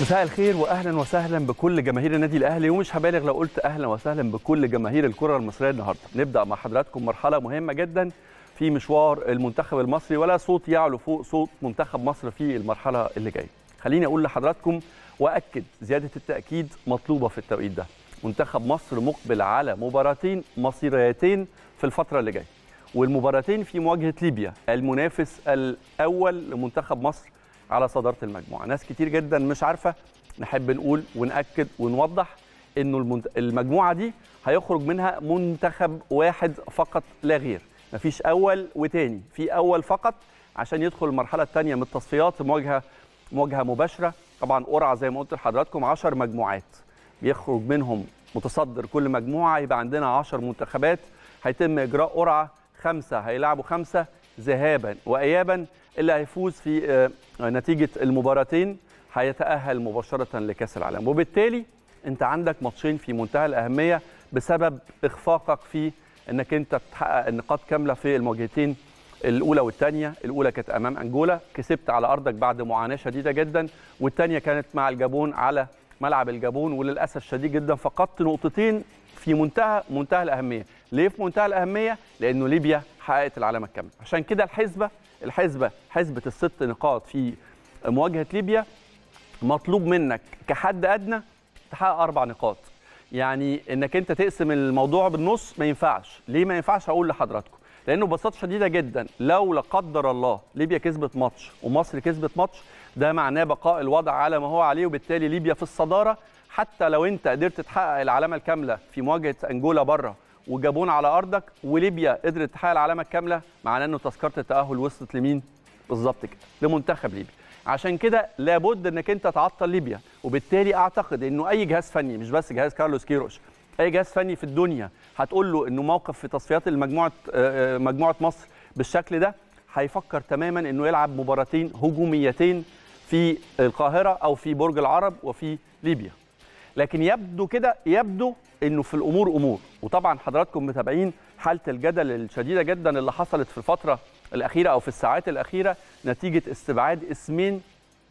مساء الخير واهلا وسهلا بكل جماهير النادي الاهلي ومش هبالغ لو قلت اهلا وسهلا بكل جماهير الكره المصريه النهارده نبدا مع حضراتكم مرحله مهمه جدا في مشوار المنتخب المصري ولا صوت يعلو فوق صوت منتخب مصر في المرحله اللي جايه خليني اقول لحضراتكم واكد زياده التاكيد مطلوبه في التوقيت ده منتخب مصر مقبل على مباراتين مصيريتين في الفتره اللي جايه والمباراتين في مواجهه ليبيا المنافس الاول لمنتخب مصر على صداره المجموعه ناس كتير جدا مش عارفه نحب نقول وناكد ونوضح انه المنت... المجموعه دي هيخرج منها منتخب واحد فقط لا غير مفيش اول وتاني في اول فقط عشان يدخل المرحله الثانيه من التصفيات مواجهه مواجهه مباشره طبعا قرعه زي ما قلت لحضراتكم 10 مجموعات بيخرج منهم متصدر كل مجموعه يبقى عندنا 10 منتخبات هيتم اجراء قرعه خمسه هيلعبوا خمسه ذهابا وايابا اللي هيفوز في نتيجه المباراتين هيتاهل مباشره لكاس العالم وبالتالي انت عندك ماتشين في منتهى الاهميه بسبب اخفاقك في انك انت تحقق النقاط كامله في المواجهتين الاولى والثانيه الاولى كانت امام انجولا كسبت على ارضك بعد معاناه شديده جدا والثانيه كانت مع الجابون على ملعب الجابون وللاسف شديد جدا فقدت نقطتين في منتهى منتهى الاهميه ليه في منتهى الاهميه لانه ليبيا حققت العلامه الكامله عشان كده الحسبه الحسبه حسبه الست نقاط في مواجهه ليبيا مطلوب منك كحد ادنى تحقق اربع نقاط يعني انك انت تقسم الموضوع بالنص ما ينفعش ليه ما ينفعش اقول لحضراتكم لانه ببساطه شديده جدا لو لا قدر الله ليبيا كسبت ماتش ومصر كسبت ماتش ده معناه بقاء الوضع على ما هو عليه وبالتالي ليبيا في الصداره حتى لو انت قدرت تحقق العلامه الكامله في مواجهه انجولا بره وجابون على ارضك وليبيا قدرت تحقق العلامه الكامله معناه انه تذكره التاهل وصلت لمين بالظبط كده لمنتخب ليبيا عشان كده لابد انك انت تعطل ليبيا وبالتالي اعتقد انه اي جهاز فني مش بس جهاز كارلوس كيروش اي جهاز فني في الدنيا هتقول له انه موقف في تصفيات المجموعه مجموعه مصر بالشكل ده هيفكر تماما انه يلعب مباراتين هجوميتين في القاهره او في برج العرب وفي ليبيا لكن يبدو كده يبدو انه في الامور امور وطبعا حضراتكم متابعين حاله الجدل الشديده جدا اللي حصلت في الفتره الاخيره او في الساعات الاخيره نتيجه استبعاد اسمين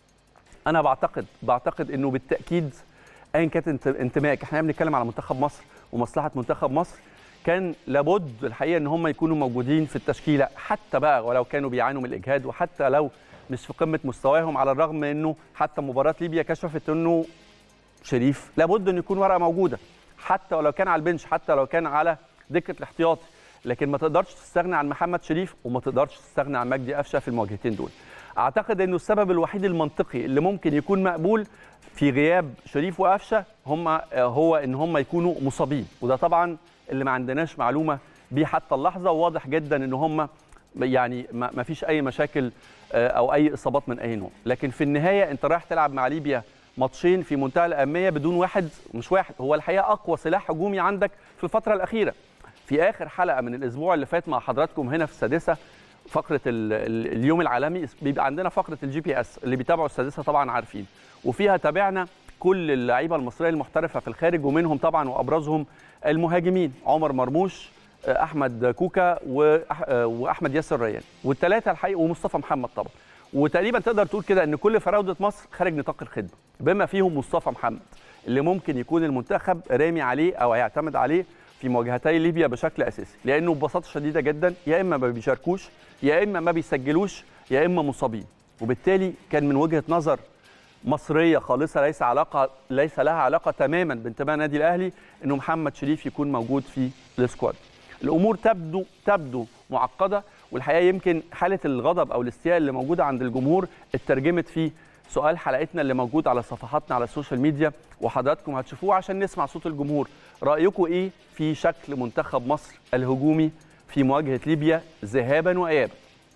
انا بعتقد بعتقد انه بالتاكيد ايا كانت انتمائك احنا بنتكلم على منتخب مصر ومصلحه منتخب مصر كان لابد الحقيقه ان هم يكونوا موجودين في التشكيله حتى بقى ولو كانوا بيعانوا من الاجهاد وحتى لو مش في قمه مستواهم على الرغم من انه حتى مباراه ليبيا كشفت انه شريف لابد ان يكون ورقه موجوده حتى ولو كان على البنش حتى لو كان على دكه الاحتياطي لكن ما تقدرش تستغنى عن محمد شريف وما تقدرش تستغنى عن مجدي قفشه في المواجهتين دول اعتقد انه السبب الوحيد المنطقي اللي ممكن يكون مقبول في غياب شريف وقفشه هم هو ان هم يكونوا مصابين وده طبعا اللي ما عندناش معلومه بيه حتى اللحظه وواضح جدا ان هم يعني ما فيش اي مشاكل او اي اصابات من اي نوع لكن في النهايه انت رايح تلعب مع ليبيا ماتشين في منتهى الاهميه بدون واحد مش واحد هو الحقيقه اقوى سلاح هجومي عندك في الفتره الاخيره في اخر حلقه من الاسبوع اللي فات مع حضراتكم هنا في السادسه فقره ال ال اليوم العالمي بيبقى عندنا فقره الجي بي اس اللي بيتابعوا السادسه طبعا عارفين وفيها تابعنا كل اللعيبه المصريه المحترفه في الخارج ومنهم طبعا وابرزهم المهاجمين عمر مرموش احمد كوكا واحمد ياسر ريان والثلاثه الحقيقه ومصطفى محمد طبعا وتقريبا تقدر تقول كده ان كل فراوده مصر خارج نطاق الخدمه بما فيهم مصطفى محمد اللي ممكن يكون المنتخب رامي عليه او هيعتمد عليه في مواجهتي ليبيا بشكل اساسي لانه ببساطه شديده جدا يا اما ما بيشاركوش يا اما ما بيسجلوش يا اما مصابين وبالتالي كان من وجهه نظر مصريه خالصه ليس علاقه ليس لها علاقه تماما بانتماء النادي الاهلي انه محمد شريف يكون موجود في السكواد الامور تبدو تبدو معقده والحقيقه يمكن حاله الغضب او الاستياء اللي موجوده عند الجمهور اترجمت في سؤال حلقتنا اللي موجود على صفحاتنا على السوشيال ميديا وحضراتكم هتشوفوه عشان نسمع صوت الجمهور رايكم ايه في شكل منتخب مصر الهجومي في مواجهه ليبيا ذهابا وايابا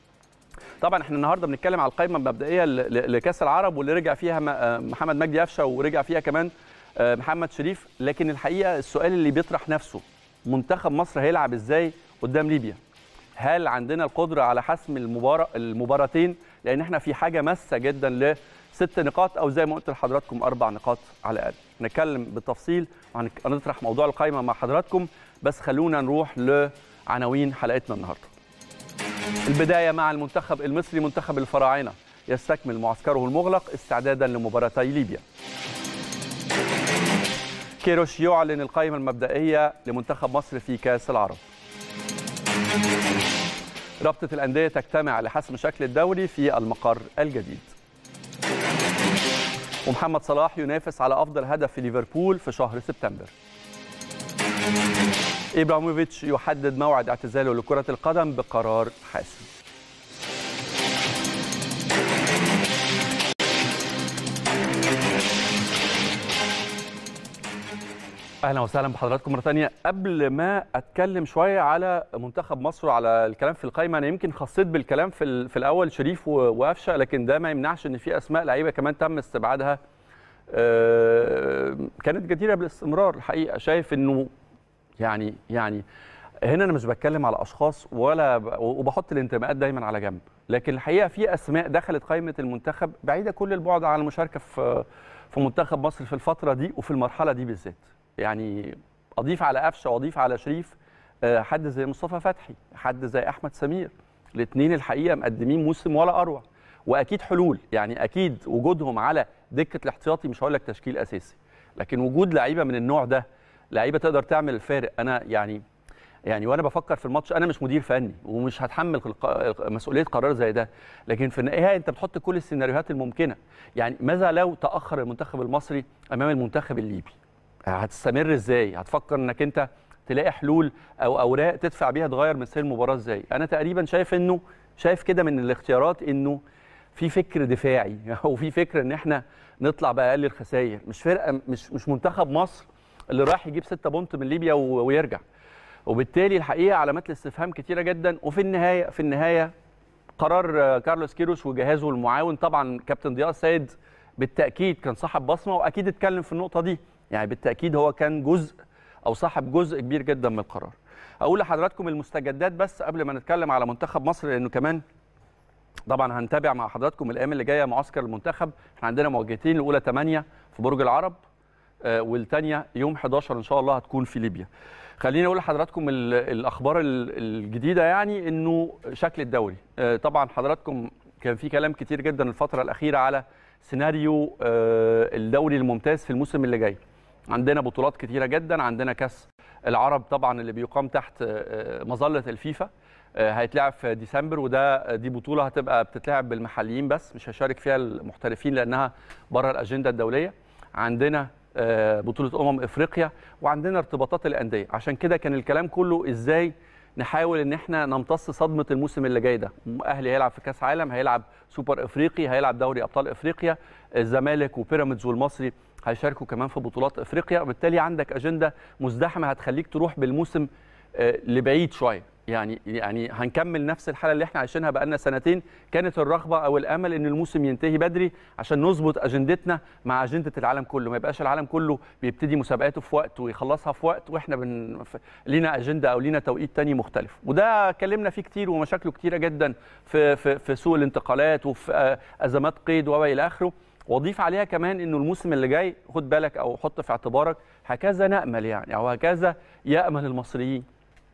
طبعا احنا النهارده بنتكلم على القائمه المبدئيه لكاس العرب واللي رجع فيها محمد مجدي قفشه ورجع فيها كمان محمد شريف لكن الحقيقه السؤال اللي بيطرح نفسه منتخب مصر هيلعب ازاي قدام ليبيا هل عندنا القدره على حسم المباراه المباراتين لان احنا في حاجه ماسه جدا لست نقاط او زي ما قلت لحضراتكم اربع نقاط على الاقل نتكلم بالتفصيل وهنطرح موضوع القائمه مع حضراتكم بس خلونا نروح لعناوين حلقتنا النهارده البدايه مع المنتخب المصري منتخب الفراعنه يستكمل معسكره المغلق استعدادا لمباراتي ليبيا كيروش يعلن القائمة المبدئية لمنتخب مصر في كأس العرب رابطة الأندية تجتمع لحسم شكل الدوري في المقر الجديد ومحمد صلاح ينافس على أفضل هدف في ليفربول في شهر سبتمبر إبراهيموفيتش يحدد موعد اعتزاله لكرة القدم بقرار حاسم اهلا وسهلا بحضراتكم مره ثانيه قبل ما اتكلم شويه على منتخب مصر وعلى الكلام في القايمه انا يمكن خصيت بالكلام في في الاول شريف وقفشه لكن ده ما يمنعش ان في اسماء لعيبه كمان تم استبعادها كانت جديره بالاستمرار الحقيقه شايف انه يعني يعني هنا انا مش بتكلم على اشخاص ولا وبحط الانتماءات دايما على جنب لكن الحقيقه في اسماء دخلت قائمه المنتخب بعيده كل البعد عن المشاركه في في منتخب مصر في الفتره دي وفي المرحله دي بالذات يعني اضيف على قفشه واضيف على شريف حد زي مصطفى فتحي حد زي احمد سمير الاثنين الحقيقه مقدمين موسم ولا اروع واكيد حلول يعني اكيد وجودهم على دكه الاحتياطي مش هقول لك تشكيل اساسي لكن وجود لعيبه من النوع ده لعيبه تقدر تعمل الفارق انا يعني يعني وانا بفكر في الماتش انا مش مدير فني ومش هتحمل مسؤوليه قرار زي ده لكن في النهايه انت بتحط كل السيناريوهات الممكنه يعني ماذا لو تاخر المنتخب المصري امام المنتخب الليبي هتستمر ازاي هتفكر انك انت تلاقي حلول او اوراق تدفع بيها تغير من سير المباراه ازاي انا تقريبا شايف انه شايف كده من الاختيارات انه في فكر دفاعي او في فكر ان احنا نطلع باقل الخسائر مش فرقه مش مش منتخب مصر اللي راح يجيب 6 بونت من ليبيا ويرجع وبالتالي الحقيقه علامات الاستفهام كتيره جدا وفي النهايه في النهايه قرار كارلوس كيروش وجهازه المعاون طبعا كابتن ضياء السيد بالتاكيد كان صاحب بصمه واكيد اتكلم في النقطه دي يعني بالتاكيد هو كان جزء او صاحب جزء كبير جدا من القرار اقول لحضراتكم المستجدات بس قبل ما نتكلم على منتخب مصر لانه كمان طبعا هنتابع مع حضراتكم الايام اللي جايه معسكر المنتخب احنا عندنا مواجهتين الاولى 8 في برج العرب والثانيه يوم 11 ان شاء الله هتكون في ليبيا خليني اقول لحضراتكم الاخبار الجديده يعني انه شكل الدوري طبعا حضراتكم كان في كلام كتير جدا الفتره الاخيره على سيناريو الدوري الممتاز في الموسم اللي جاي عندنا بطولات كتيره جدا عندنا كاس العرب طبعا اللي بيقام تحت مظله الفيفا هيتلعب في ديسمبر وده دي بطوله هتبقى بتتلعب بالمحليين بس مش هيشارك فيها المحترفين لانها بره الاجنده الدوليه عندنا بطوله امم افريقيا وعندنا ارتباطات الانديه عشان كده كان الكلام كله ازاي نحاول ان احنا نمتص صدمه الموسم اللي جاي ده الاهلي هيلعب في كاس عالم هيلعب سوبر افريقي هيلعب دوري ابطال افريقيا الزمالك وبيراميدز والمصري هيشاركوا كمان في بطولات افريقيا وبالتالي عندك اجنده مزدحمه هتخليك تروح بالموسم لبعيد شويه يعني يعني هنكمل نفس الحاله اللي احنا عايشينها بقالنا سنتين كانت الرغبه او الامل ان الموسم ينتهي بدري عشان نظبط اجندتنا مع اجنده العالم كله ما يبقاش العالم كله بيبتدي مسابقاته في وقت ويخلصها في وقت واحنا بن... لينا اجنده او لينا توقيت تاني مختلف وده اتكلمنا فيه كتير ومشاكله كتيره جدا في في, في سوق الانتقالات وفي ازمات قيد والى اخره واضيف عليها كمان انه الموسم اللي جاي خد بالك او حط في اعتبارك هكذا نامل يعني او هكذا يامل المصريين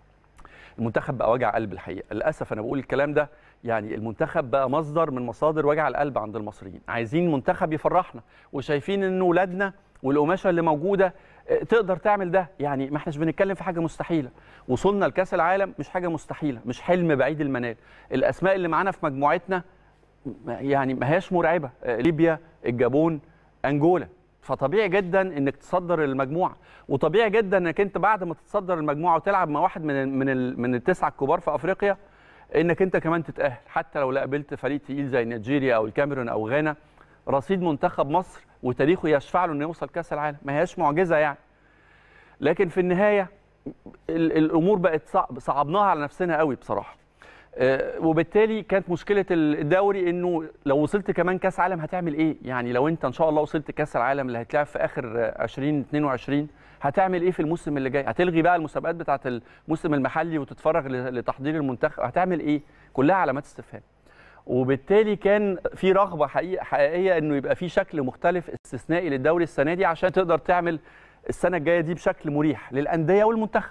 المنتخب بقى وجع قلب الحقيقه للاسف انا بقول الكلام ده يعني المنتخب بقى مصدر من مصادر وجع القلب عند المصريين عايزين منتخب يفرحنا وشايفين ان ولادنا والقماشه اللي موجوده تقدر تعمل ده يعني ما احناش بنتكلم في حاجه مستحيله وصولنا لكاس العالم مش حاجه مستحيله مش حلم بعيد المنال الاسماء اللي معانا في مجموعتنا يعني ما هياش مرعبه ليبيا الجابون انجولا فطبيعي جدا انك تصدر المجموعه وطبيعي جدا انك انت بعد ما تتصدر المجموعه وتلعب مع واحد من من من التسعه الكبار في افريقيا انك انت كمان تتاهل حتى لو لا قابلت فريق تقيل زي نيجيريا او الكاميرون او غانا رصيد منتخب مصر وتاريخه يشفع له انه يوصل كاس العالم ما هياش معجزه يعني لكن في النهايه الامور بقت صعب صعبناها على نفسنا قوي بصراحه وبالتالي كانت مشكله الدوري انه لو وصلت كمان كاس عالم هتعمل ايه يعني لو انت ان شاء الله وصلت كاس العالم اللي هيتلعب في اخر 2022 هتعمل ايه في الموسم اللي جاي هتلغي بقى المسابقات بتاعه الموسم المحلي وتتفرغ لتحضير المنتخب هتعمل ايه كلها علامات استفهام وبالتالي كان في رغبه حقيقة حقيقيه انه يبقى في شكل مختلف استثنائي للدوري السنه دي عشان تقدر تعمل السنه الجايه دي بشكل مريح للانديه والمنتخب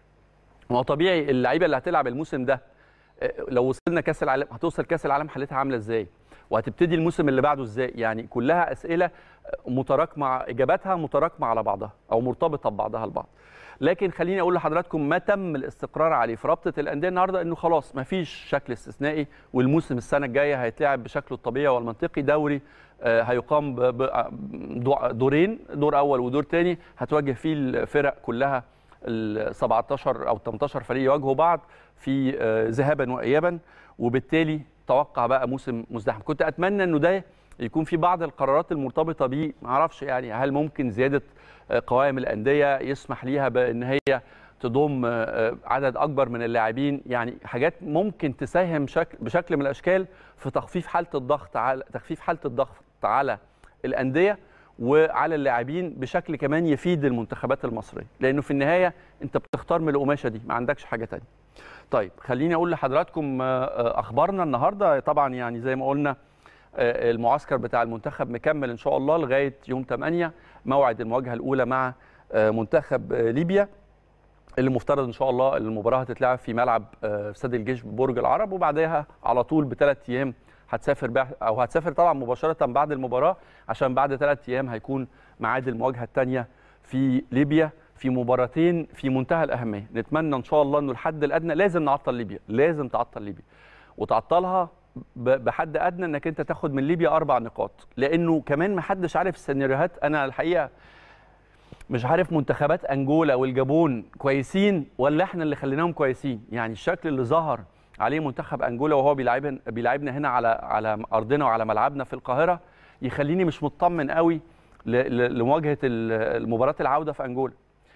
ما هو طبيعي اللعيبه اللي هتلعب الموسم ده لو وصلنا كاس العالم هتوصل كاس العالم حالتها عامله ازاي وهتبتدي الموسم اللي بعده ازاي يعني كلها اسئله متراكمه اجاباتها متراكمه على بعضها او مرتبطه ببعضها البعض لكن خليني اقول لحضراتكم ما تم الاستقرار عليه في رابطه الانديه النهارده انه خلاص ما فيش شكل استثنائي والموسم السنه الجايه هيتلعب بشكله الطبيعي والمنطقي دوري هيقام بدورين دور اول ودور ثاني هتواجه فيه الفرق كلها ال 17 او 18 فريق يواجهوا بعض في ذهابا وايابا وبالتالي توقع بقى موسم مزدحم كنت اتمنى انه ده يكون في بعض القرارات المرتبطه بيه ما اعرفش يعني هل ممكن زياده قوائم الانديه يسمح ليها بان هي تضم عدد اكبر من اللاعبين يعني حاجات ممكن تساهم شكل بشكل من الاشكال في تخفيف حاله الضغط على تخفيف حاله الضغط على الانديه وعلى اللاعبين بشكل كمان يفيد المنتخبات المصريه لانه في النهايه انت بتختار من القماشه دي ما عندكش حاجه ثانيه طيب خليني اقول لحضراتكم اخبارنا النهارده طبعا يعني زي ما قلنا المعسكر بتاع المنتخب مكمل ان شاء الله لغايه يوم 8 موعد المواجهه الاولى مع منتخب ليبيا اللي مفترض ان شاء الله المباراه هتتلعب في ملعب استاد الجيش ببرج العرب وبعدها على طول بثلاث ايام هتسافر بح... او هتسافر طبعا مباشره بعد المباراه عشان بعد ثلاث ايام هيكون ميعاد المواجهه الثانيه في ليبيا في مباراتين في منتهى الاهميه نتمنى ان شاء الله انه الحد الادنى لازم نعطل ليبيا لازم تعطل ليبيا وتعطلها بحد ادنى انك انت تاخد من ليبيا اربع نقاط لانه كمان ما حدش عارف السيناريوهات انا الحقيقه مش عارف منتخبات انجولا والجابون كويسين ولا احنا اللي خليناهم كويسين يعني الشكل اللي ظهر عليه منتخب انجولا وهو بيلعبنا بيلعبنا هنا على على ارضنا وعلى ملعبنا في القاهره يخليني مش مطمن قوي لمواجهه المباراه العوده في انجولا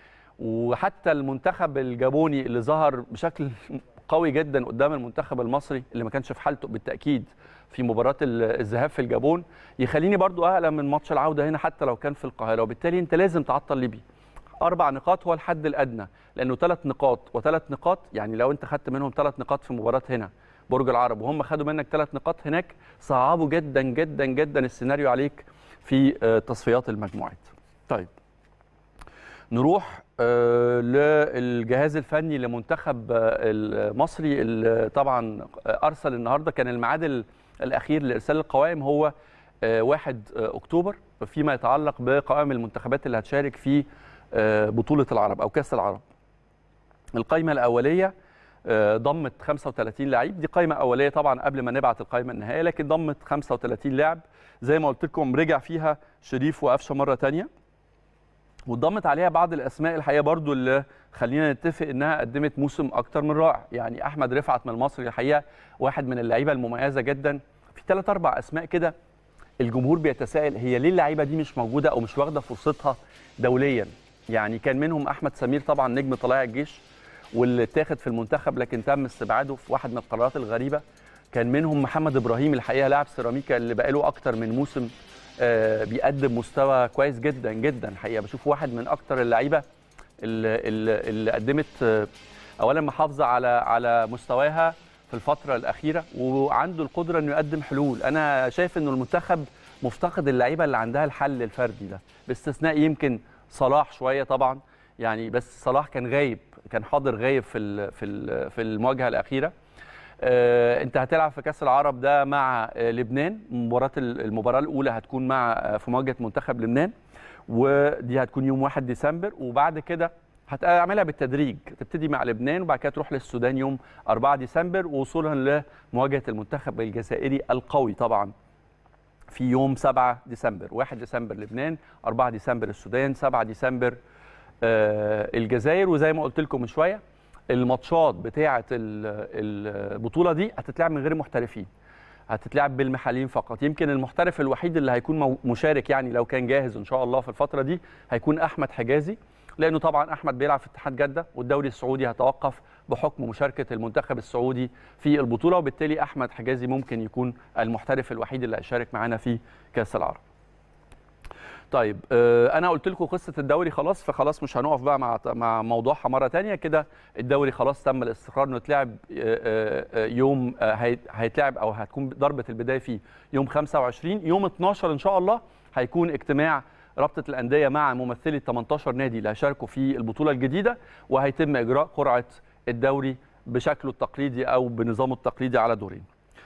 وحتى المنتخب الجابوني اللي ظهر بشكل قوي جدا قدام المنتخب المصري اللي ما كانش في حالته بالتاكيد في مباراه الذهاب في الجابون يخليني برضو اقلق من ماتش العوده هنا حتى لو كان في القاهره وبالتالي انت لازم تعطل ليبيا اربع نقاط هو الحد الادنى لانه ثلاث نقاط وثلاث نقاط يعني لو انت خدت منهم ثلاث نقاط في مباراه هنا برج العرب وهم خدوا منك ثلاث نقاط هناك صعبوا جدا جدا جدا السيناريو عليك في تصفيات المجموعات طيب نروح للجهاز الفني لمنتخب المصري اللي طبعا ارسل النهارده كان الميعاد الاخير لارسال القوائم هو 1 اكتوبر فيما يتعلق بقوائم المنتخبات اللي هتشارك في بطوله العرب او كاس العرب. القائمه الاوليه ضمت 35 لعيب دي قائمه اوليه طبعا قبل ما نبعت القائمه النهائيه لكن ضمت 35 لاعب زي ما قلت لكم رجع فيها شريف وقفشه مره ثانيه واتضمت عليها بعض الاسماء الحقيقه برضو اللي خلينا نتفق انها قدمت موسم اكتر من رائع يعني احمد رفعت من المصري الحقيقه واحد من اللعيبه المميزه جدا في ثلاث اربع اسماء كده الجمهور بيتساءل هي ليه اللعيبه دي مش موجوده او مش واخده فرصتها دوليا يعني كان منهم احمد سمير طبعا نجم طلائع الجيش واللي اتاخد في المنتخب لكن تم استبعاده في واحد من القرارات الغريبه كان منهم محمد ابراهيم الحقيقه لاعب سيراميكا اللي بقاله اكتر من موسم آه بيقدم مستوى كويس جدا جدا الحقيقه بشوف واحد من اكتر اللعيبه اللي, اللي, اللي قدمت آه اولا محافظه على على مستواها في الفتره الاخيره وعنده القدره انه يقدم حلول انا شايف انه المنتخب مفتقد اللعيبه اللي عندها الحل الفردي ده باستثناء يمكن صلاح شويه طبعا يعني بس صلاح كان غايب كان حاضر غايب في ال في ال في المواجهه الاخيره آه انت هتلعب في كاس العرب ده مع آه لبنان مباراه المباراه الاولى هتكون مع آه في مواجهه منتخب لبنان ودي هتكون يوم 1 ديسمبر وبعد كده هتعملها بالتدريج تبتدي مع لبنان وبعد كده تروح للسودان يوم 4 ديسمبر وصولا لمواجهه المنتخب الجزائري القوي طبعا في يوم 7 ديسمبر 1 ديسمبر لبنان 4 ديسمبر السودان 7 ديسمبر الجزائر وزي ما قلت لكم من شويه الماتشات بتاعه البطوله دي هتتلعب من غير محترفين هتتلعب بالمحليين فقط يمكن المحترف الوحيد اللي هيكون مشارك يعني لو كان جاهز ان شاء الله في الفتره دي هيكون احمد حجازي لانه طبعا احمد بيلعب في اتحاد جده والدوري السعودي هيتوقف بحكم مشاركه المنتخب السعودي في البطوله وبالتالي احمد حجازي ممكن يكون المحترف الوحيد اللي هيشارك معانا في كاس العرب طيب انا قلت لكم قصه الدوري خلاص فخلاص مش هنقف بقى مع مع موضوعها مره ثانيه كده الدوري خلاص تم الاستقرار انه يتلعب يوم هيتلعب او هتكون ضربه البدايه فيه يوم 25 يوم 12 ان شاء الله هيكون اجتماع رابطه الانديه مع ممثلي 18 نادي اللي هيشاركوا في البطوله الجديده وهيتم اجراء قرعه الدوري بشكله التقليدي او بنظامه التقليدي على دورين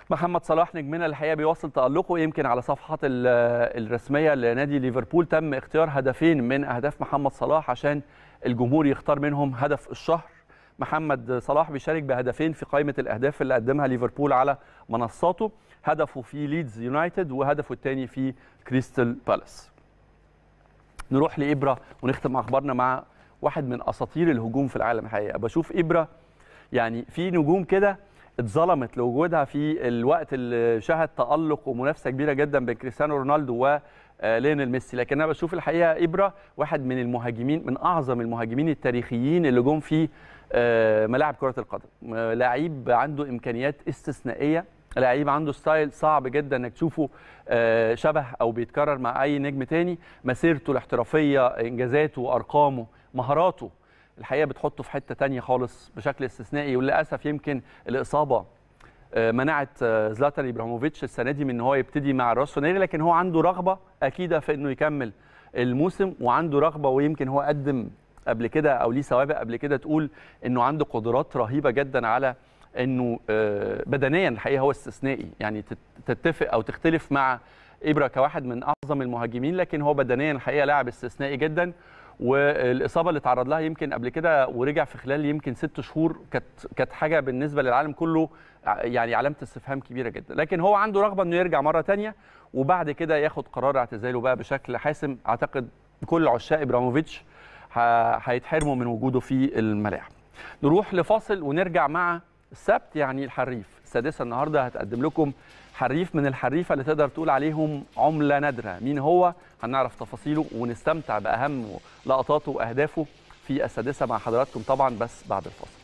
محمد صلاح نجمنا الحقيقه بيواصل تالقه يمكن على صفحات الرسميه لنادي ليفربول تم اختيار هدفين من اهداف محمد صلاح عشان الجمهور يختار منهم هدف الشهر محمد صلاح بيشارك بهدفين في قائمه الاهداف اللي قدمها ليفربول على منصاته هدفه في ليدز يونايتد وهدفه الثاني في كريستال بالاس نروح لابره ونختم اخبارنا مع واحد من اساطير الهجوم في العالم الحقيقه بشوف ابره يعني في نجوم كده اتظلمت لوجودها في الوقت اللي شهد تالق ومنافسه كبيره جدا بين كريستيانو رونالدو وليونيل ميسي لكن انا بشوف الحقيقه ابره واحد من المهاجمين من اعظم المهاجمين التاريخيين اللي جم في ملاعب كره القدم لعيب عنده امكانيات استثنائيه لعيب عنده ستايل صعب جدا انك تشوفه شبه او بيتكرر مع اي نجم تاني مسيرته الاحترافيه انجازاته ارقامه مهاراته الحقيقه بتحطه في حته تانية خالص بشكل استثنائي وللاسف يمكن الاصابه منعت زلاتان ابراهيموفيتش السنه دي من ان هو يبتدي مع الراسونيري لكن هو عنده رغبه اكيده في انه يكمل الموسم وعنده رغبه ويمكن هو قدم قبل كده او ليه سوابق قبل كده تقول انه عنده قدرات رهيبه جدا على انه بدنيا الحقيقه هو استثنائي يعني تتفق او تختلف مع ابره كواحد من اعظم المهاجمين لكن هو بدنيا الحقيقه لاعب استثنائي جدا والاصابه اللي تعرض لها يمكن قبل كده ورجع في خلال يمكن ست شهور كانت كانت حاجه بالنسبه للعالم كله يعني علامه استفهام كبيره جدا لكن هو عنده رغبه انه يرجع مره ثانيه وبعد كده ياخد قرار اعتزاله بقى بشكل حاسم اعتقد كل عشاق ابراهيموفيتش هيتحرموا من وجوده في الملاعب نروح لفاصل ونرجع مع السبت يعني الحريف السادسه النهارده هتقدم لكم حريف من الحريفه اللي تقدر تقول عليهم عمله نادره مين هو هنعرف تفاصيله ونستمتع باهم لقطاته واهدافه في السادسه مع حضراتكم طبعا بس بعد الفاصل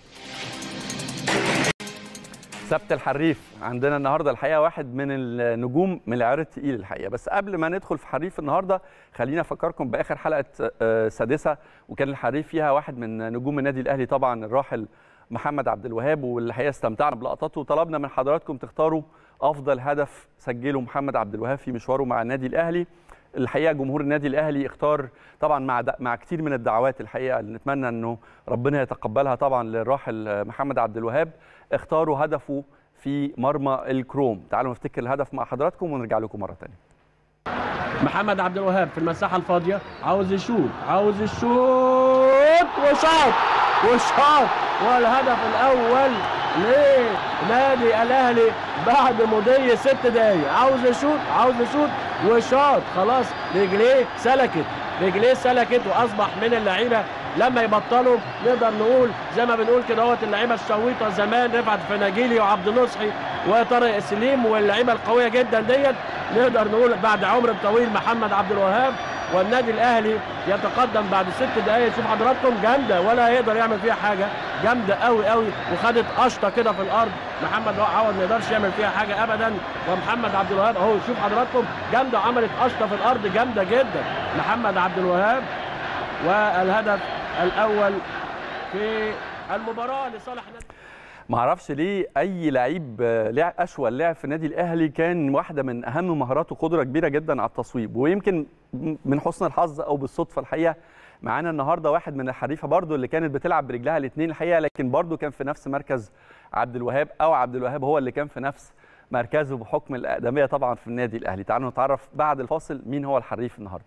سبت الحريف عندنا النهارده الحقيقه واحد من النجوم من العيار التقيل الحقيقه بس قبل ما ندخل في حريف النهارده خلينا افكركم باخر حلقه سادسه وكان الحريف فيها واحد من نجوم النادي الاهلي طبعا الراحل محمد عبد الوهاب والحقيقه استمتعنا بلقطاته وطلبنا من حضراتكم تختاروا افضل هدف سجله محمد عبد الوهاب في مشواره مع النادي الاهلي الحقيقه جمهور النادي الاهلي اختار طبعا مع مع كتير من الدعوات الحقيقه اللي نتمنى انه ربنا يتقبلها طبعا للراحل محمد عبد الوهاب اختاروا هدفه في مرمى الكروم تعالوا نفتكر الهدف مع حضراتكم ونرجع لكم مره ثانيه محمد عبد الوهاب في المساحه الفاضيه عاوز يشوط عاوز يشوط وشاط وشاط والهدف الاول لنادي الاهلي بعد مضي ست دقايق عاوز يشوط عاوز يشوط وشاط خلاص رجليه سلكت رجليه سلكت واصبح من اللعيبه لما يبطلوا نقدر نقول زي ما بنقول كده اهوت اللعيبه الشويطه زمان رفعت فناجيلي وعبد النصحي وطارق سليم واللعيبه القويه جدا ديت نقدر نقول بعد عمر طويل محمد عبد الوهاب والنادي الاهلي يتقدم بعد ست دقائق شوف حضراتكم جامده ولا هيقدر يعمل فيها حاجه جامده قوي قوي وخدت قشطه كده في الارض محمد عوض ما يقدرش يعمل فيها حاجه ابدا ومحمد عبد الوهاب اهو شوف حضراتكم جامده عملت قشطه في الارض جامده جدا محمد عبد الوهاب والهدف الاول في المباراه لصالح النادي ما اعرفش ليه اي لعيب لعب اشول لعب في النادي الاهلي كان واحده من اهم مهاراته قدره كبيره جدا على التصويب ويمكن من حسن الحظ او بالصدفه الحقيقه معانا النهارده واحد من الحريفه برضو اللي كانت بتلعب برجلها الاثنين الحقيقه لكن برضو كان في نفس مركز عبد الوهاب او عبد الوهاب هو اللي كان في نفس مركزه بحكم الاقدميه طبعا في النادي الاهلي تعالوا نتعرف بعد الفاصل مين هو الحريف النهارده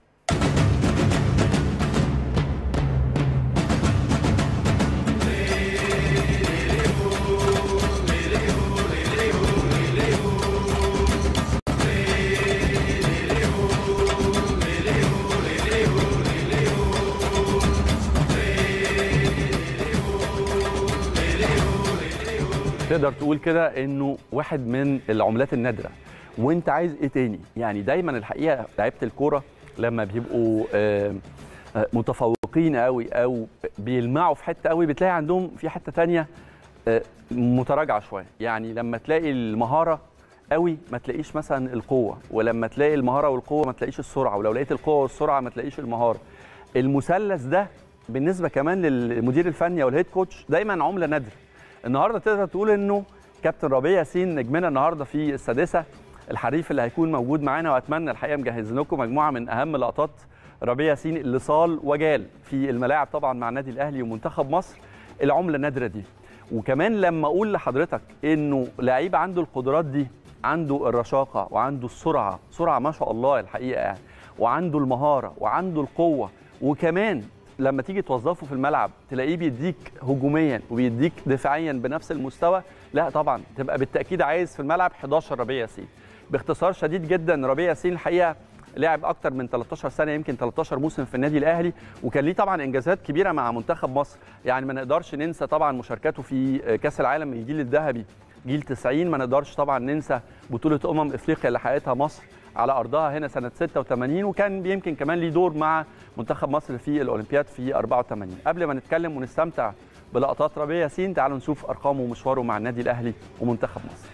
تقدر تقول كده انه واحد من العملات النادره وانت عايز ايه تاني يعني دايما الحقيقه لعيبه الكوره لما بيبقوا متفوقين قوي او بيلمعوا في حته قوي بتلاقي عندهم في حته تانية متراجعه شويه يعني لما تلاقي المهاره قوي ما تلاقيش مثلا القوه ولما تلاقي المهاره والقوه ما تلاقيش السرعه ولو لقيت القوه والسرعه ما تلاقيش المهاره المثلث ده بالنسبه كمان للمدير الفني او الهيد كوتش دايما عمله نادره النهارده تقدر تقول انه كابتن ربيع ياسين نجمنا النهارده في السادسه الحريف اللي هيكون موجود معانا واتمنى الحقيقه مجهز لكم مجموعه من اهم لقطات ربيع ياسين اللي صال وجال في الملاعب طبعا مع النادي الاهلي ومنتخب مصر العمله النادره دي وكمان لما اقول لحضرتك انه لعيب عنده القدرات دي عنده الرشاقه وعنده السرعه سرعه ما شاء الله الحقيقه يعني وعنده المهاره وعنده القوه وكمان لما تيجي توظفه في الملعب تلاقيه بيديك هجوميا وبيديك دفاعيا بنفس المستوى لا طبعا تبقى بالتاكيد عايز في الملعب 11 ربيع ياسين باختصار شديد جدا ربيع ياسين الحقيقه لعب اكتر من 13 سنه يمكن 13 موسم في النادي الاهلي وكان ليه طبعا انجازات كبيره مع منتخب مصر يعني ما نقدرش ننسى طبعا مشاركاته في كاس العالم الجيل الذهبي جيل 90 ما نقدرش طبعا ننسى بطوله امم افريقيا اللي حققتها مصر على ارضها هنا سنه 86 وكان يمكن كمان ليه دور مع منتخب مصر في الاولمبياد في 84 قبل ما نتكلم ونستمتع بلقطات ربيع ياسين تعالوا نشوف ارقامه ومشواره مع النادي الاهلي ومنتخب مصر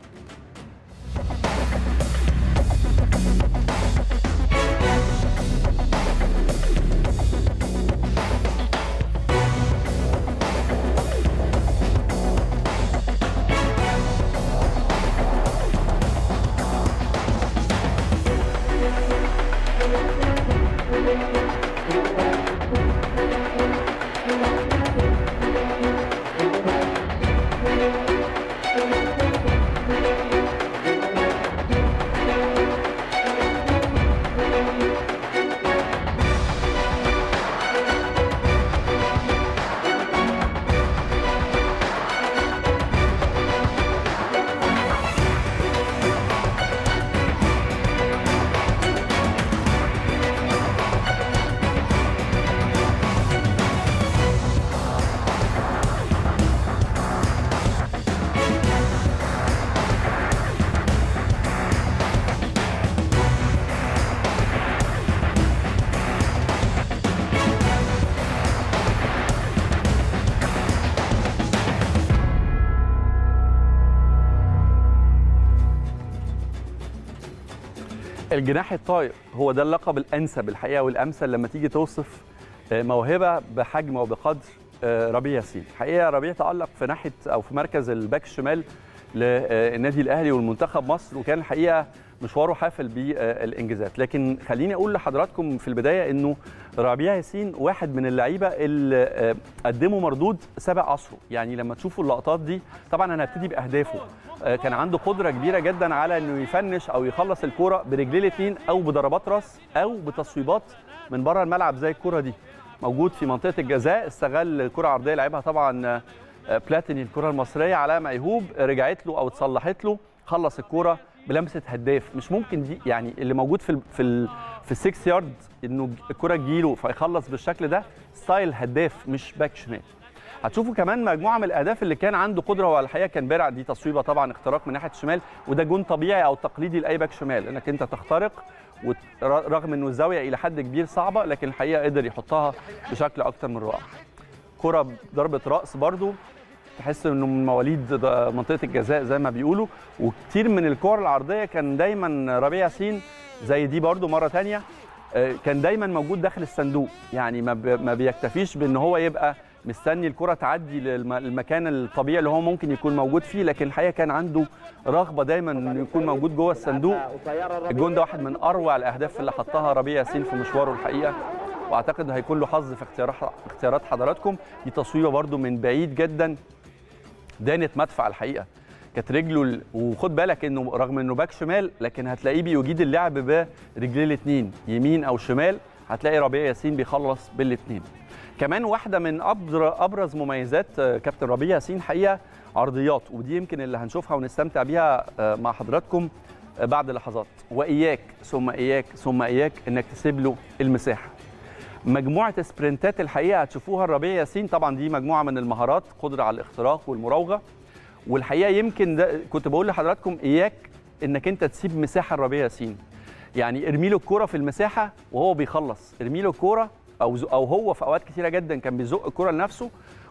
الجناح الطاير هو ده اللقب الانسب الحقيقه والامثل لما تيجي توصف موهبه بحجم وبقدر ربيع ياسين الحقيقه ربيع تالق في ناحيه او في مركز الباك الشمال للنادي الاهلي والمنتخب مصر وكان الحقيقه مشواره حافل بالانجازات لكن خليني اقول لحضراتكم في البدايه انه ربيع ياسين واحد من اللعيبه اللي قدموا مردود سابق عصره يعني لما تشوفوا اللقطات دي طبعا انا هبتدي باهدافه كان عنده قدره كبيره جدا على انه يفنش او يخلص الكوره برجليه الاثنين او بضربات راس او بتصويبات من بره الملعب زي الكوره دي موجود في منطقه الجزاء استغل الكره عرضيه لعبها طبعا بلاتيني الكره المصريه على ميهوب رجعت له او اتصلحت له خلص الكوره بلمسه هداف مش ممكن دي يعني اللي موجود في ال في ال في السكس يارد انه الكره تجيله فيخلص بالشكل ده ستايل هداف مش باك شمال هتشوفوا كمان مجموعه من الاهداف اللي كان عنده قدره هو الحقيقه كان بارع دي تصويبه طبعا اختراق من ناحيه الشمال وده جون طبيعي او تقليدي لاي باك شمال انك انت تخترق رغم انه الزاويه الى حد كبير صعبه لكن الحقيقه قدر يحطها بشكل اكتر من رائع كره ضربه راس برده تحس انه من مواليد منطقه الجزاء زي ما بيقولوا وكتير من الكور العرضيه كان دايما ربيع ياسين زي دي برده مره ثانيه كان دايما موجود داخل الصندوق يعني ما بيكتفيش بان هو يبقى مستني الكره تعدي للمكان الطبيعي اللي هو ممكن يكون موجود فيه لكن الحقيقه كان عنده رغبه دايما انه يكون موجود جوه الصندوق الجون ده واحد من اروع الاهداف اللي حطها ربيع ياسين في مشواره الحقيقه واعتقد هيكون له حظ في اختيارات حضراتكم دي تصويره برده من بعيد جدا دانت مدفع الحقيقه كانت رجله وخد بالك انه رغم انه باك شمال لكن هتلاقيه بيجيد اللعب برجليه الاثنين يمين او شمال هتلاقي ربيع ياسين بيخلص بالاثنين كمان واحده من ابرز مميزات كابتن ربيع ياسين حقيقه عرضيات ودي يمكن اللي هنشوفها ونستمتع بيها مع حضراتكم بعد لحظات واياك ثم اياك ثم اياك انك تسيب له المساحه مجموعه سبرنتات الحقيقه هتشوفوها الربيع ياسين طبعا دي مجموعه من المهارات قدره على الاختراق والمراوغه والحقيقه يمكن ده كنت بقول لحضراتكم اياك انك انت تسيب مساحه الربيع ياسين يعني ارمي له الكوره في المساحه وهو بيخلص ارمي له الكوره او او هو في اوقات كثيره جدا كان بيزق الكره لنفسه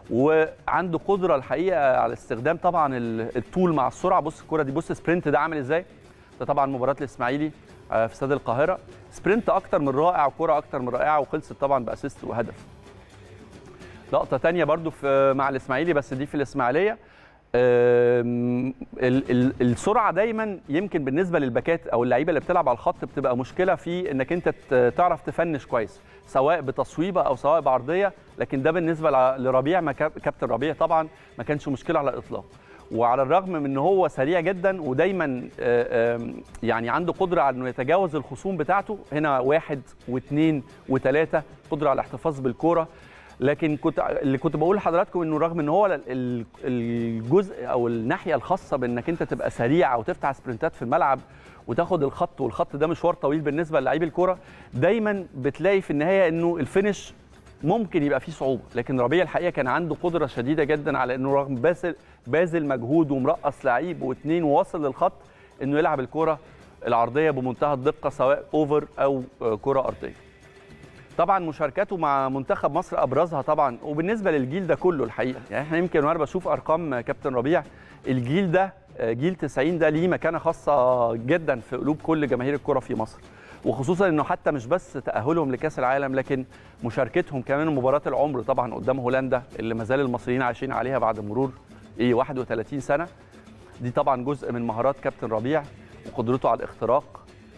وعنده قدره الحقيقه على استخدام طبعا الطول مع السرعه بص الكره دي بص سبرنت ده عامل ازاي ده طبعا مباراه الاسماعيلي في استاد القاهره سبرنت اكتر من رائع وكره اكتر من رائعه وخلصت طبعا باسيست وهدف لقطه ثانيه برده في مع الاسماعيلي بس دي في الاسماعيليه آم، ال- ال- السرعه دايما يمكن بالنسبه للباكات او اللعيبه اللي بتلعب على الخط بتبقى مشكله في انك انت ت- تعرف تفنش كويس سواء بتصويبه او سواء بعرضيه لكن ده بالنسبه لع- لربيع ما كاب- كابتن ربيع طبعا ما كانش مشكله على الاطلاق وعلى الرغم من ان هو سريع جدا ودايما آه، آم، يعني عنده قدره على انه يتجاوز الخصوم بتاعته هنا واحد واثنين وثلاثه قدره على الاحتفاظ بالكوره لكن كنت اللي كنت بقول لحضراتكم انه رغم ان هو ال- ال- الجزء او الناحيه الخاصه بانك انت تبقى سريع او تفتح سبرنتات في الملعب وتاخد الخط والخط ده مشوار طويل بالنسبه للاعيب الكوره دايما بتلاقي في النهايه انه الفينش ممكن يبقى فيه صعوبه لكن ربيع الحقيقه كان عنده قدره شديده جدا على انه رغم باذل باذل مجهود ومرقص لعيب واثنين وواصل للخط انه يلعب الكره العرضيه بمنتهى الدقه سواء اوفر او آه، كره ارضيه طبعا مشاركاته مع منتخب مصر ابرزها طبعا وبالنسبه للجيل ده كله الحقيقه يعني احنا يمكن وانا بشوف ارقام كابتن ربيع الجيل ده آه، جيل 90 ده ليه مكانه خاصه جدا في قلوب كل جماهير الكره في مصر وخصوصا انه حتى مش بس تاهلهم لكاس العالم لكن مشاركتهم كمان مباراه العمر طبعا قدام هولندا اللي ما زال المصريين عايشين عليها بعد مرور ايه 31 سنه دي طبعا جزء من مهارات كابتن ربيع وقدرته على الاختراق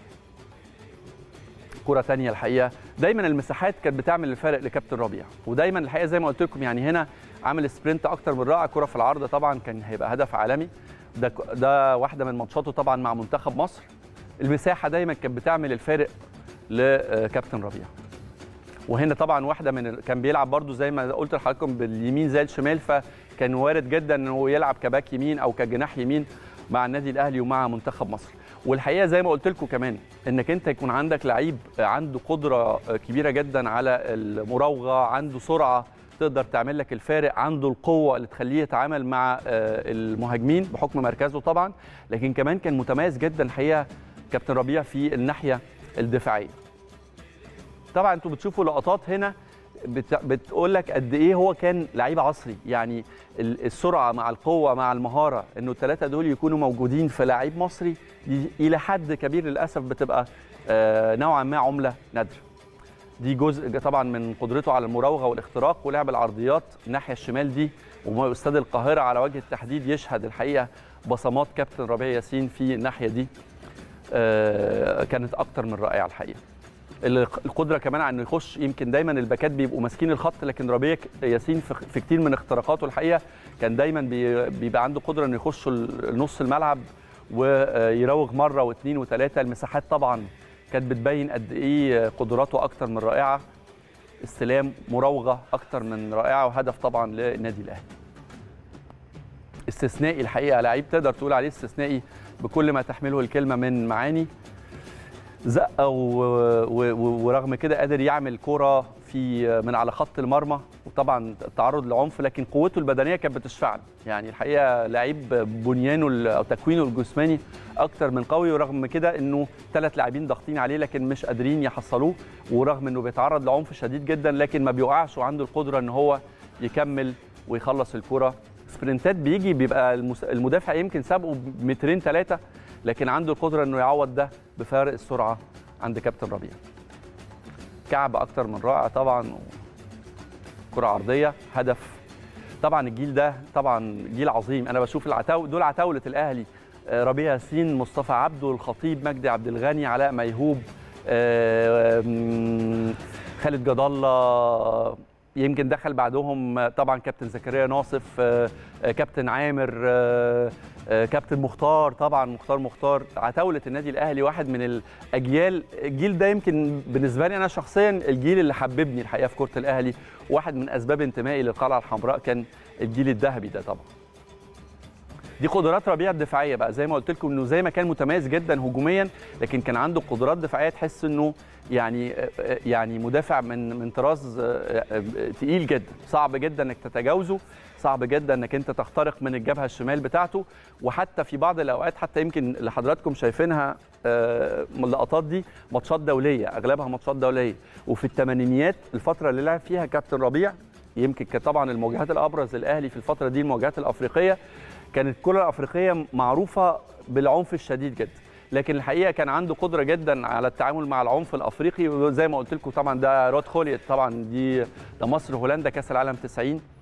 كرة تانية الحقيقة دايما المساحات كانت بتعمل الفارق لكابتن ربيع ودايما الحقيقة زي ما قلت لكم يعني هنا عامل سبرنت أكتر من رائع كرة في العارضة طبعا كان هيبقى هدف عالمي ده ده واحدة من ماتشاته طبعا مع منتخب مصر المساحة دايما كانت بتعمل الفارق لكابتن ربيع وهنا طبعا واحده من ال- كان بيلعب برضو زي ما قلت لحضراتكم باليمين زي الشمال فكان وارد جدا انه يلعب كباك يمين او كجناح يمين مع النادي الاهلي ومع منتخب مصر والحقيقه زي ما قلت لكم كمان انك انت يكون عندك لعيب عنده قدره كبيره جدا على المراوغه عنده سرعه تقدر تعمل لك الفارق عنده القوه اللي تخليه يتعامل مع آه، المهاجمين بحكم مركزه طبعا لكن كمان كان متميز جدا الحقيقه كابتن ربيع في الناحيه الدفاعيه طبعا انتوا بتشوفوا لقطات هنا بت... بتقول لك قد ايه هو كان لعيب عصري يعني ال- السرعه مع القوه مع المهاره انه الثلاثه دول يكونوا موجودين في لعيب مصري دي الى حد كبير للاسف بتبقى آه، نوعا ما عمله نادره دي جزء طبعا من قدرته على المراوغه والاختراق ولعب العرضيات الناحيه الشمال دي واستاد القاهره على وجه التحديد يشهد الحقيقه بصمات كابتن ربيع ياسين في الناحيه دي آه، كانت اكتر من رائعه الحقيقه ال- القدره كمان على انه يخش يمكن دايما الباكات بيبقوا ماسكين الخط لكن ربيع ياسين في في كتير من اختراقاته الحقيقه كان دايما بي- بيبقى عنده قدره انه يخش ال- نص الملعب ويراوغ مره واثنين وثلاثه المساحات طبعا كانت بتبين قد ايه قدراته اكتر من رائعه استلام مراوغه اكتر من رائعه وهدف طبعا للنادي الاهلي استثنائي الحقيقه لعيب تقدر تقول عليه استثنائي بكل ما تحمله الكلمه من معاني زقه و... و... و... ورغم كده قادر يعمل كرة في من على خط المرمى وطبعا التعرض لعنف لكن قوته البدنيه كانت بتشفع له يعني الحقيقه لعيب بنيانه ال- او تكوينه الجسماني اكتر من قوي ورغم كده انه ثلاث لاعبين ضاغطين عليه لكن مش قادرين يحصلوه ورغم انه بيتعرض لعنف شديد جدا لكن ما بيوقعش وعنده القدره ان هو يكمل ويخلص الكرة سبرنتات بيجي بيبقى المس- المدافع يمكن سابقه بمترين ثلاثه لكن عنده القدره انه يعوض ده بفارق السرعه عند كابتن ربيع كعب اكتر من رائع طبعا كره عرضيه هدف طبعا الجيل ده طبعا جيل عظيم انا بشوف العتاو دول عتاوله الاهلي آه، ربيع ياسين مصطفى عبده الخطيب مجدي عبد الغني علاء ميهوب آه، مم، خالد جد الله يمكن دخل بعدهم آه، طبعا كابتن زكريا ناصف آه، آه، كابتن عامر آه، آه، كابتن مختار طبعا مختار مختار عتاوله النادي الاهلي واحد من الاجيال الجيل ده يمكن بالنسبه لي انا شخصيا الجيل اللي حببني الحقيقه في كره الاهلي واحد من اسباب انتمائي للقلعه الحمراء كان الجيل الذهبي ده طبعا دي قدرات ربيع الدفاعيه بقى زي ما قلت لكم انه زي ما كان متميز جدا هجوميا لكن كان عنده قدرات دفاعيه تحس انه يعني يعني مدافع من من طراز تقيل جدا صعب جدا انك تتجاوزه صعب جدا انك انت تخترق من الجبهه الشمال بتاعته وحتى في بعض الاوقات حتى يمكن اللي حضراتكم شايفينها آه، من اللقطات دي ماتشات دوليه اغلبها ماتشات دوليه وفي الثمانينيات الفتره اللي لعب فيها كابتن ربيع يمكن كانت طبعا المواجهات الابرز للاهلي في الفتره دي المواجهات الافريقيه كانت الكره الافريقيه معروفه بالعنف الشديد جدا لكن الحقيقه كان عنده قدره جدا على التعامل مع العنف الافريقي وزي ما قلت لكم طبعا ده رود خوليت طبعا دي ده مصر هولندا كاس العالم 90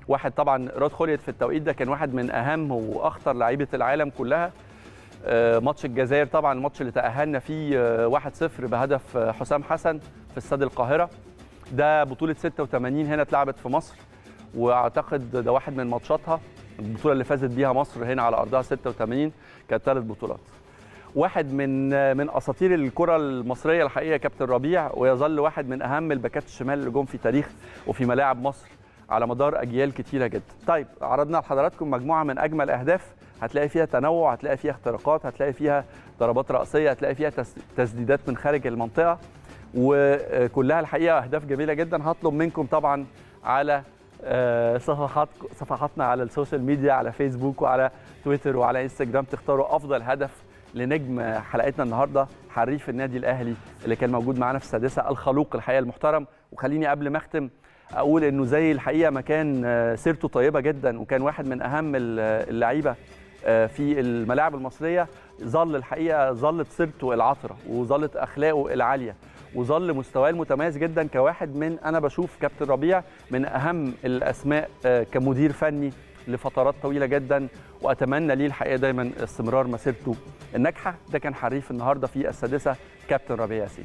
واحد طبعا راد خوليت في التوقيت ده كان واحد من اهم واخطر لعيبه العالم كلها آه، ماتش الجزائر طبعا الماتش اللي تاهلنا فيه آه، 1-0 بهدف آه، حسام حسن في استاد القاهره ده بطوله 86 هنا اتلعبت في مصر واعتقد ده واحد من ماتشاتها البطوله اللي فازت بيها مصر هنا على ارضها 86 كانت ثلاث بطولات واحد من من اساطير الكره المصريه الحقيقه كابتن ربيع ويظل واحد من اهم الباكات الشمال اللي جم في تاريخ وفي ملاعب مصر على مدار اجيال كتيره جدا. طيب عرضنا لحضراتكم مجموعه من اجمل اهداف هتلاقي فيها تنوع، هتلاقي فيها اختراقات، هتلاقي فيها ضربات راسيه، هتلاقي فيها تس- تسديدات من خارج المنطقه وكلها الحقيقه اهداف جميله جدا هطلب منكم طبعا على آه، صفحات صفحاتنا على السوشيال ميديا على فيسبوك وعلى تويتر وعلى انستجرام تختاروا افضل هدف لنجم حلقتنا النهارده حريف النادي الاهلي اللي كان موجود معانا في السادسه الخلوق الحقيقه المحترم وخليني قبل ما اختم اقول انه زي الحقيقه ما كان آه، سيرته طيبه جدا وكان واحد من اهم ال- اللعيبه آه، في الملاعب المصريه ظل الحقيقه ظلت سيرته العطره وظلت اخلاقه العاليه وظل مستواه المتميز جدا كواحد من انا بشوف كابتن ربيع من اهم الاسماء آه، كمدير فني لفترات طويله جدا واتمنى ليه الحقيقه دايما استمرار مسيرته الناجحه ده كان حريف النهارده في السادسه كابتن ربيع ياسين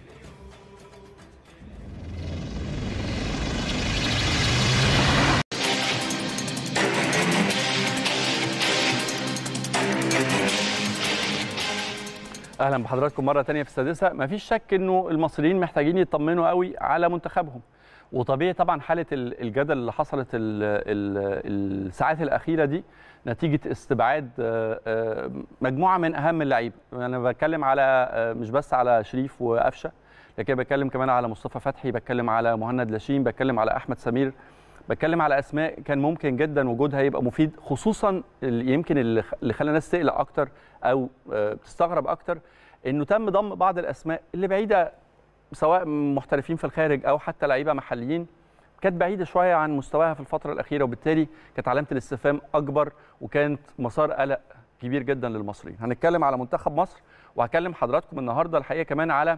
اهلا بحضراتكم مره تانية في السادسه مفيش شك انه المصريين محتاجين يطمنوا قوي على منتخبهم وطبيعي طبعا حاله ال- الجدل اللي حصلت ال- ال- الساعات الاخيره دي نتيجه استبعاد آه، آه، مجموعه من اهم اللعيبه انا بتكلم على آه، مش بس على شريف وقفشه لكن بتكلم كمان على مصطفى فتحي بتكلم على مهند لاشين بتكلم على احمد سمير بتكلم على اسماء كان ممكن جدا وجودها يبقى مفيد خصوصا اللي يمكن اللي خ- اللي خلى الناس تقلق اكتر او آه، تستغرب اكتر انه تم ضم بعض الاسماء اللي بعيده سواء محترفين في الخارج او حتى لعيبه محليين كانت بعيده شويه عن مستواها في الفتره الاخيره وبالتالي كانت علامه الاستفهام اكبر وكانت مسار قلق كبير جدا للمصريين هنتكلم على منتخب مصر وهكلم حضراتكم النهارده الحقيقه كمان على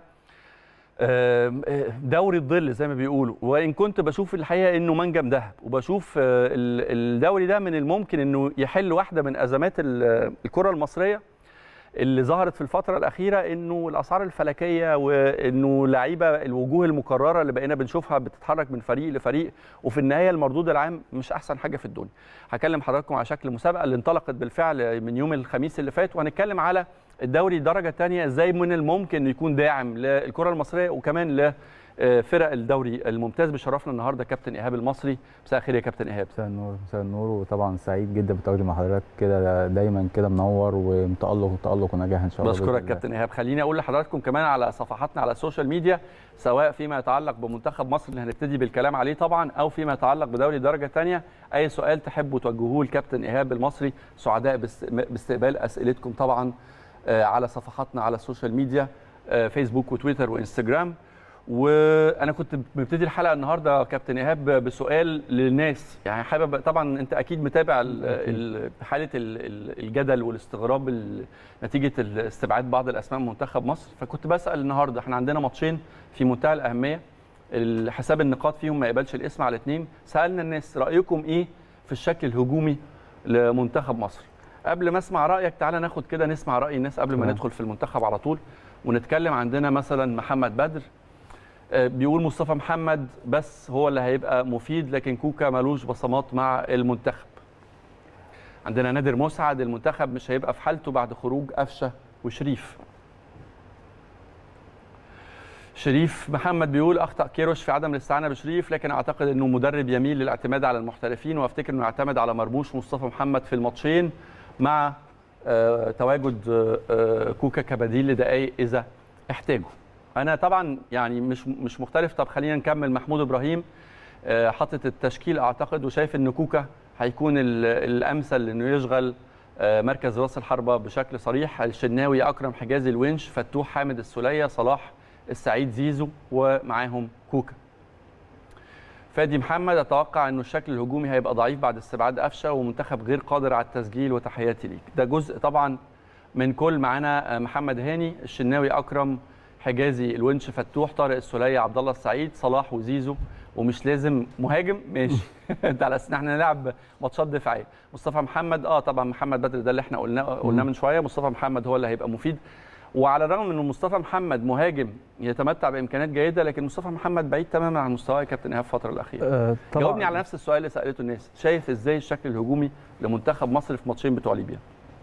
آم، آه، دوري الظل زي ما بيقولوا وان كنت بشوف الحقيقه انه منجم ذهب وبشوف آه، ال- الدوري ده من الممكن انه يحل واحده من ازمات ال- الكره المصريه اللي ظهرت في الفتره الاخيره انه الاسعار الفلكيه وانه لعيبه الوجوه المكرره اللي بقينا بنشوفها بتتحرك من فريق لفريق وفي النهايه المردود العام مش احسن حاجه في الدنيا. هكلم حضراتكم على شكل مسابقه اللي انطلقت بالفعل من يوم الخميس اللي فات وهنتكلم على الدوري الدرجه الثانيه ازاي من الممكن إنه يكون داعم للكره المصريه وكمان ل آه، فرق الدوري الممتاز بشرفنا النهارده كابتن ايهاب المصري مساء الخير يا كابتن ايهاب مساء النور مساء النور وطبعا سعيد جدا بتواجدي مع حضرتك كده دايما كده منور ومتألق وتألق ونجاح ان شاء الله بإذن بشكرك الله. كابتن ايهاب خليني اقول لحضراتكم كمان على صفحاتنا على السوشيال ميديا سواء فيما يتعلق بمنتخب مصر اللي هنبتدي بالكلام عليه طبعا او فيما يتعلق بدوري درجه ثانيه اي سؤال تحبوا توجهوه لكابتن ايهاب المصري سعداء باست- باستقبال اسئلتكم طبعا آه، على صفحاتنا على السوشيال ميديا آه، فيسبوك وتويتر وانستجرام وانا كنت مبتدي الحلقه النهارده يا كابتن ايهاب بسؤال للناس يعني حابب طبعا انت اكيد متابع ال- ال- حاله ال- ال- الجدل والاستغراب ال- نتيجه استبعاد بعض الاسماء من منتخب مصر فكنت بسال النهارده احنا عندنا ماتشين في منتهى الاهميه حساب النقاط فيهم ما يقبلش الاسم على اثنين سالنا الناس رايكم ايه في الشكل الهجومي لمنتخب مصر قبل ما اسمع رايك تعالى ناخد كده نسمع راي الناس قبل ما تمام. ندخل في المنتخب على طول ونتكلم عندنا مثلا محمد بدر آه، بيقول مصطفى محمد بس هو اللي هيبقى مفيد لكن كوكا ملوش بصمات مع المنتخب عندنا نادر مسعد المنتخب مش هيبقى في حالته بعد خروج قفشه وشريف شريف محمد بيقول اخطا كيروش في عدم الاستعانه بشريف لكن اعتقد انه مدرب يميل للاعتماد على المحترفين وافتكر انه يعتمد على مرموش ومصطفى محمد في الماتشين مع آه، تواجد آه، آه، كوكا كبديل لدقائق اذا احتاجوا انا طبعا يعني مش مش مختلف طب خلينا نكمل محمود ابراهيم آه، حاطط التشكيل اعتقد وشايف ان كوكا هيكون ال- الامثل انه يشغل آه، مركز راس الحربه بشكل صريح الشناوي اكرم حجازي الونش فتوح حامد السوليه صلاح السعيد زيزو ومعاهم كوكا فادي محمد اتوقع انه الشكل الهجومي هيبقى ضعيف بعد استبعاد قفشه ومنتخب غير قادر على التسجيل وتحياتي ليك ده جزء طبعا من كل معانا آه، محمد هاني الشناوي اكرم حجازي الونش فتوح طارق السوليه عبد الله السعيد صلاح وزيزو ومش لازم مهاجم ماشي انت على اساس ان احنا نلعب ماتشات دفاعيه مصطفى محمد اه طبعا محمد بدر ده اللي احنا قلناه قلناه مم. من شويه مصطفى محمد هو اللي هيبقى مفيد وعلى الرغم ان مصطفى محمد مهاجم يتمتع بامكانيات جيده لكن مصطفى محمد بعيد تماما عن مستواه يا كابتن ايهاب الفتره الاخيره آه، جاوبني على نفس السؤال اللي سالته الناس شايف ازاي الشكل الهجومي لمنتخب مصر في ماتشين بتوع ليبيا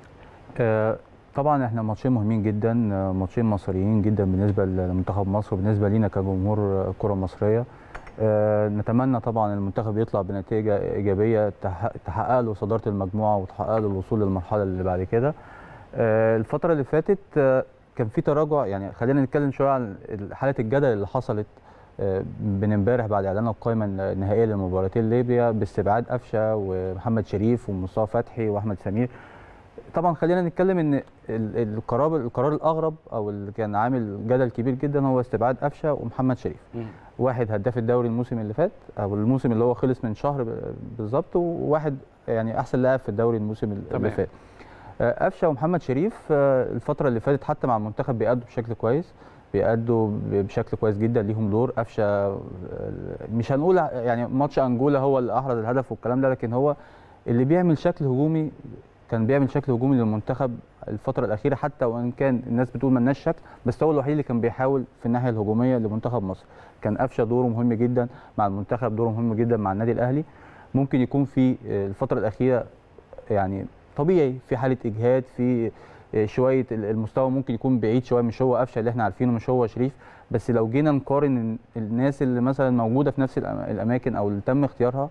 آه، طبعا احنا ماتشين مهمين جدا آه، ماتشين مصريين جدا بالنسبه لمنتخب مصر وبالنسبه لينا كجمهور آه، كره مصريه آه، نتمنى طبعا المنتخب يطلع بنتيجه ايجابيه تحقق تحقق له صداره المجموعه وتحقق له الوصول للمرحله اللي بعد كده آه، الفتره اللي فاتت آه، كان في تراجع يعني خلينا نتكلم شويه عن حاله الجدل اللي حصلت آه، من امبارح بعد اعلان القائمه النهائيه لمباراتين ليبيا باستبعاد قفشه ومحمد شريف ومصطفى فتحي واحمد سمير طبعا خلينا نتكلم ان ال- القرار القرار الاغرب او اللي كان عامل جدل كبير جدا هو استبعاد قفشه ومحمد شريف واحد هداف الدوري الموسم اللي فات او الموسم اللي هو خلص من شهر ب- بالظبط وواحد يعني احسن لاعب في الدوري الموسم اللي تمام. فات آه، قفشه ومحمد شريف آه، الفتره اللي فاتت حتى مع المنتخب بيأدوا بشكل كويس بيأدوا ب- بشكل كويس جدا ليهم دور قفشه آه، مش هنقول يعني ماتش انجولا هو اللي احرز الهدف والكلام ده لكن هو اللي بيعمل شكل هجومي كان بيعمل شكل هجومي للمنتخب الفتره الاخيره حتى وان كان الناس بتقول ملناش شكل بس هو الوحيد اللي كان بيحاول في الناحيه الهجوميه لمنتخب مصر كان قفشه دوره مهم جدا مع المنتخب دوره مهم جدا مع النادي الاهلي ممكن يكون في آه، الفتره الاخيره يعني طبيعي في حاله اجهاد في آه، شويه ال- المستوى ممكن يكون بعيد شويه مش هو قفشه اللي احنا عارفينه مش هو شريف بس لو جينا نقارن الناس اللي مثلا موجوده في نفس الأم- الاماكن او اللي تم اختيارها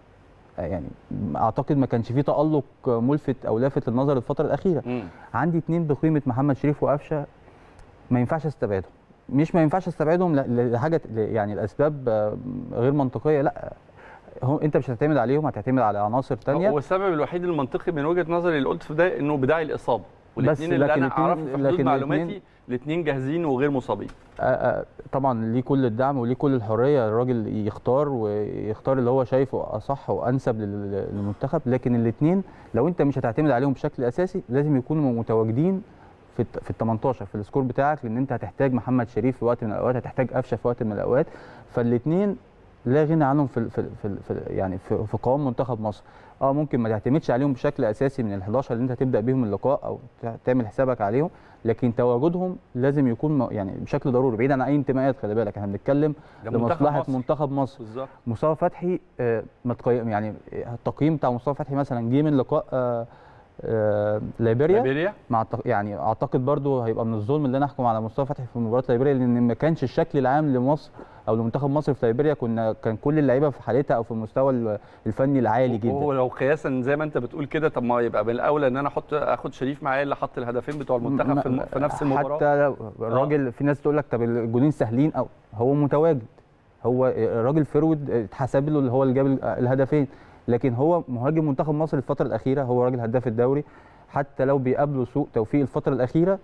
آه، يعني اعتقد ما كانش فيه تالق ملفت او لافت للنظر الفتره الاخيره مم. عندي اتنين بقيمه محمد شريف وقفشه ما ينفعش استبعدهم مش ما ينفعش استبعدهم ل- لحاجه ل- يعني الاسباب آه، غير منطقيه لا هو انت مش هتعتمد عليهم هتعتمد على عناصر تانية هو السبب الوحيد المنطقي من وجهه نظري اللي قلت في ده انه بداعي الاصابه والاثنين اللي لكن انا الاتنين- اعرفه في حدود لكن معلوماتي الاتنين- الاثنين جاهزين وغير مصابين آه، آه، طبعا ليه كل الدعم وليه كل الحريه الراجل يختار ويختار اللي هو شايفه اصح وانسب لل- للمنتخب لكن الاثنين لو انت مش هتعتمد عليهم بشكل اساسي لازم يكونوا متواجدين في الت- في ال 18 في السكور بتاعك لان انت هتحتاج محمد شريف في وقت من الاوقات هتحتاج قفشه في وقت من الاوقات فالاثنين لا غنى عنهم في ال- في ال- في, ال- في ال- يعني في, في قوام منتخب مصر اه ممكن ما تعتمدش عليهم بشكل اساسي من ال 11 اللي انت هتبدا بيهم اللقاء او ت- تعمل حسابك عليهم لكن تواجدهم لازم يكون م- يعني بشكل ضروري بعيد عن اي انتماءات خلي بالك احنا بنتكلم ده منتخب لمصلحه مصر. منتخب مصر بالظبط مصطفى فتحي آه، متقيم يعني التقييم بتاع مصطفى فتحي مثلا جه من لقاء آه، آه، ليبيريا ليبيريا مع التق- يعني اعتقد برضو هيبقى من الظلم اللي انا احكم على مصطفى فتحي في مباراه ليبيريا لان ما كانش الشكل العام لمصر او لمنتخب مصر في ليبيريا كنا كان كل اللعيبه في حالتها او في المستوى ال- الفني العالي جدا هو لو قياسا زي ما انت بتقول كده طب ما يبقى من الاولى ان انا احط اخد شريف معايا اللي حط الهدفين بتوع المنتخب في, الم... في نفس المباراه حتى لو الراجل في ناس تقول لك طب الجولين سهلين او هو متواجد هو الراجل فرود اتحسب له اللي هو اللي جاب ال- الهدفين لكن هو مهاجم منتخب مصر الفتره الاخيره هو راجل هداف الدوري حتى لو بيقابله سوء توفيق الفتره الاخيره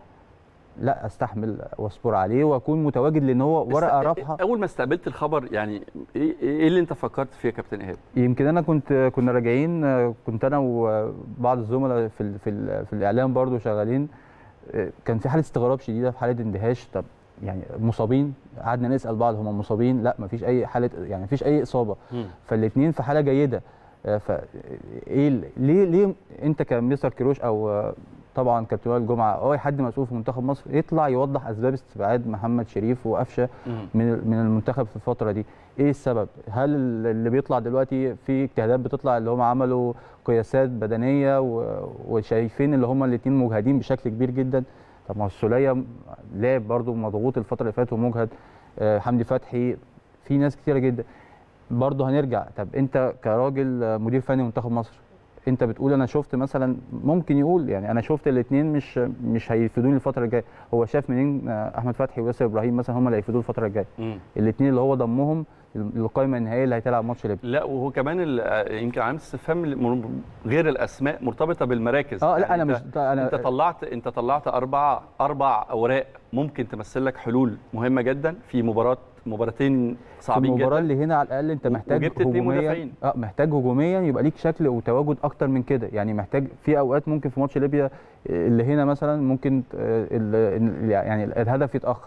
لا استحمل واصبر عليه واكون متواجد لان هو ورقه است- رابحه اول ما استقبلت الخبر يعني ايه ايه اللي انت فكرت فيه يا كابتن ايهاب يمكن انا كنت كنا راجعين آه، كنت انا وبعض الزملاء في ال- في ال- في الاعلام برضو شغالين آه، كان في حاله استغراب شديده في حاله اندهاش طب يعني مصابين قعدنا نسال بعض هم مصابين لا مفيش اي حاله يعني مفيش اي اصابه فالاثنين في حاله جيده آه، ف ايه ال- ليه ليه انت كمستر كيروش او آه، طبعا كابتن وائل جمعه او اي حد مسؤول في منتخب مصر يطلع يوضح اسباب استبعاد محمد شريف وقفشه من من المنتخب في الفتره دي ايه السبب هل اللي بيطلع دلوقتي في اجتهادات بتطلع اللي هم عملوا قياسات بدنيه و- وشايفين اللي هم الاثنين مجهدين بشكل كبير جدا طب ما هو السوليه لعب برده مضغوط الفتره اللي فاتت ومجهد آه، حمدي فتحي في ناس كتيره جدا برضه هنرجع طب انت كراجل آه، مدير فني منتخب مصر انت بتقول انا شفت مثلا ممكن يقول يعني انا شفت الاثنين مش مش هيفيدوني الفتره الجايه هو شاف منين آه، احمد فتحي وياسر ابراهيم مثلا هم اللي هيفيدوه الفتره الجايه الاثنين اللي هو ضمهم للقائمه النهائيه اللي هيتلعب ماتش ليبيا لا وهو كمان ال- يمكن علامه استفهام ال- غير الاسماء مرتبطه بالمراكز اه لا يعني انا انت- مش انا انت طلعت انت طلعت اربع اربع اوراق ممكن تمثل لك حلول مهمه جدا في مباراه مباراتين في صعبين المباراه جدا اللي هنا على الاقل انت و- محتاج وجبت اتنين هجوميا مدافعين. اه محتاج هجوميا يبقى ليك شكل وتواجد اكتر من كده يعني محتاج في اوقات ممكن في ماتش ليبيا اللي هنا مثلا ممكن آه، ال- ال- يعني الهدف يتاخر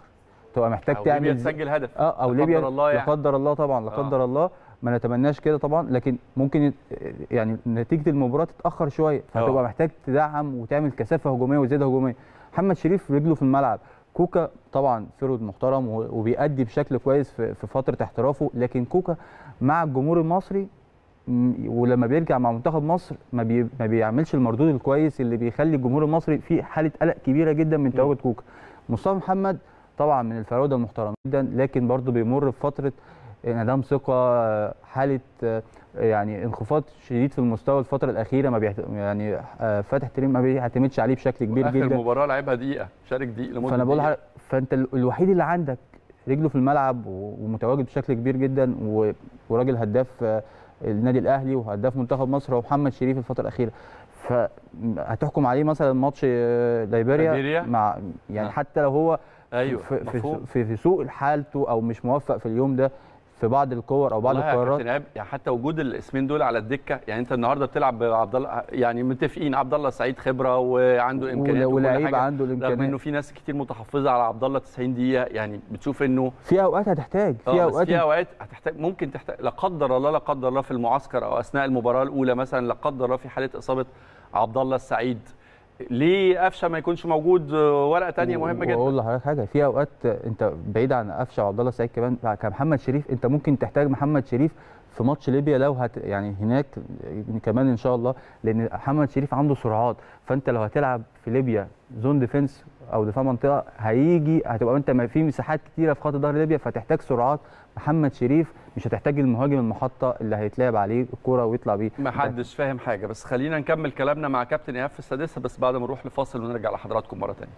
تبقى محتاج أو ليبيا تعمل تسجل هدف اه او لا ليبيا قدر الله لا يعني. قدر الله طبعا لا آه. قدر الله ما نتمناش كده طبعا لكن ممكن يت- يعني نتيجه المباراه تتاخر شويه آه. فتبقى محتاج تدعم وتعمل كثافه هجوميه وزياده هجوميه محمد شريف رجله في الملعب كوكا طبعا فرود محترم و- وبيأدي بشكل كويس في في فتره احترافه لكن كوكا مع الجمهور المصري م- ولما بيرجع مع منتخب مصر ما, بي ما بيعملش المردود الكويس اللي بيخلي الجمهور المصري في حاله قلق كبيره جدا من تواجد كوكا مصطفى محمد طبعا من الفراوده المحترمين جدا لكن برضه بيمر بفتره انعدام ثقه حاله يعني انخفاض شديد في المستوى الفتره الاخيره ما بيعت... يعني آه، فتح تريم ما بيعتمدش عليه بشكل كبير اخر جدا مباراه لعبها دقيقه شارك دقيقه لمده فانا بقول دقيقة. لحضرتك- فانت ال- الوحيد اللي عندك رجله في الملعب و- ومتواجد بشكل كبير جدا و- وراجل هداف آه، النادي الاهلي وهداف منتخب مصر هو محمد شريف الفتره الاخيره فهتحكم عليه مثلا ماتش آه، ليبيريا؟ ليبيريا مع يعني آه. حتى لو هو ايوه في, في, مفهوم. في, في سوء حالته او مش موفق في اليوم ده في بعض الكور او بعض والله يا القرارات كابتن إيهاب، يعني حتى وجود الاسمين دول على الدكه يعني انت النهارده بتلعب بعبد الله يعني متفقين عبد الله سعيد خبره وعنده امكانيات وكل ولاعيب حاجة. عنده رغم انه الامكانيات في ناس كتير متحفظه على عبد الله 90 دقيقه يعني بتشوف انه في اوقات هتحتاج اه في بس اوقات في اوقات هتحتاج ممكن تحتاج لا قدر الله لا قدر الله في المعسكر او اثناء المباراه الاولى مثلا لا قدر الله في حاله اصابه عبد الله السعيد ليه قفشه ما يكونش موجود آه، ورقه ثانيه مهمه جدا واقول لحضرتك حاجه في اوقات انت بعيد عن قفشه وعبد الله السعيد كمان كمحمد شريف انت ممكن تحتاج محمد شريف في ماتش ليبيا لو هت يعني هناك كمان ان شاء الله لان محمد شريف عنده سرعات فانت لو هتلعب في ليبيا زون ديفنس او دفاع منطقه هيجي هتبقى انت ما في مساحات كتيره في خط ظهر ليبيا فتحتاج سرعات محمد شريف مش هتحتاج المهاجم المحطه اللي هيتلعب عليه الكوره ويطلع بيه ما حدش فاهم حاجه بس خلينا نكمل كلامنا مع كابتن ايهاب في السادسه بس بعد ما نروح لفاصل ونرجع لحضراتكم مره ثانيه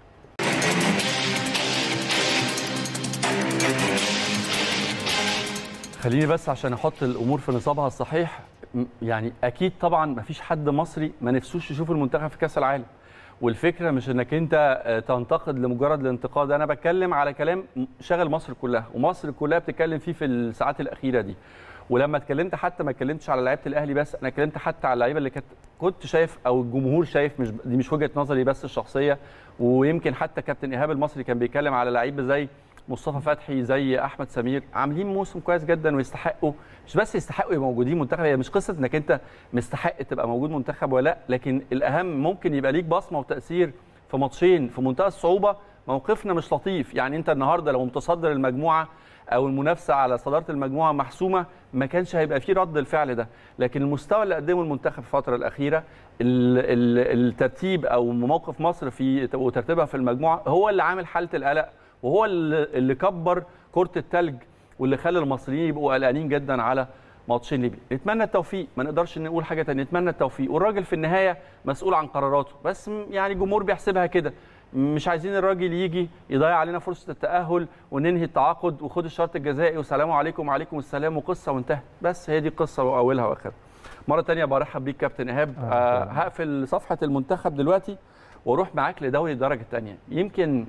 خليني بس عشان احط الامور في نصابها الصحيح م- يعني اكيد طبعا ما فيش حد مصري ما نفسوش يشوف المنتخب في كاس العالم والفكره مش انك انت آه، تنتقد لمجرد الانتقاد انا بتكلم على كلام م- شغل مصر كلها ومصر كلها بتتكلم فيه في الساعات الاخيره دي ولما اتكلمت حتى ما اتكلمتش على لعيبه الاهلي بس انا اتكلمت حتى على اللعيبه اللي كانت كنت شايف او الجمهور شايف مش دي مش وجهه نظري بس الشخصيه ويمكن حتى كابتن ايهاب المصري كان بيتكلم على لعيبه زي مصطفى فتحي زي احمد سمير عاملين موسم كويس جدا ويستحقوا مش بس يستحقوا يبقوا موجودين منتخب هي مش قصه انك انت مستحق تبقى موجود منتخب ولا لا لكن الاهم ممكن يبقى ليك بصمه وتاثير في ماتشين في منتهى الصعوبه موقفنا مش لطيف يعني انت النهارده لو متصدر المجموعه او المنافسه على صداره المجموعه محسومه ما كانش هيبقى فيه رد الفعل ده لكن المستوى اللي قدمه المنتخب في الفتره الاخيره ال- ال- الترتيب او موقف مصر في وترتيبها في المجموعه هو اللي عامل حاله القلق وهو اللي اللي كبر كره الثلج واللي خلى المصريين يبقوا قلقانين جدا على ماتشين ليبيا نتمنى التوفيق ما نقدرش نقول حاجه تانية نتمنى التوفيق والراجل في النهايه مسؤول عن قراراته بس م- يعني الجمهور بيحسبها كده مش عايزين الراجل يجي يضيع علينا فرصه التاهل وننهي التعاقد وخد الشرط الجزائي والسلام عليكم وعليكم السلام وقصه وانتهت بس هي دي القصه واولها واخرها مره تانية برحب بيك كابتن ايهاب آه، آه طبعاً. هقفل صفحه المنتخب دلوقتي واروح معاك لدوري الدرجه الثانيه يمكن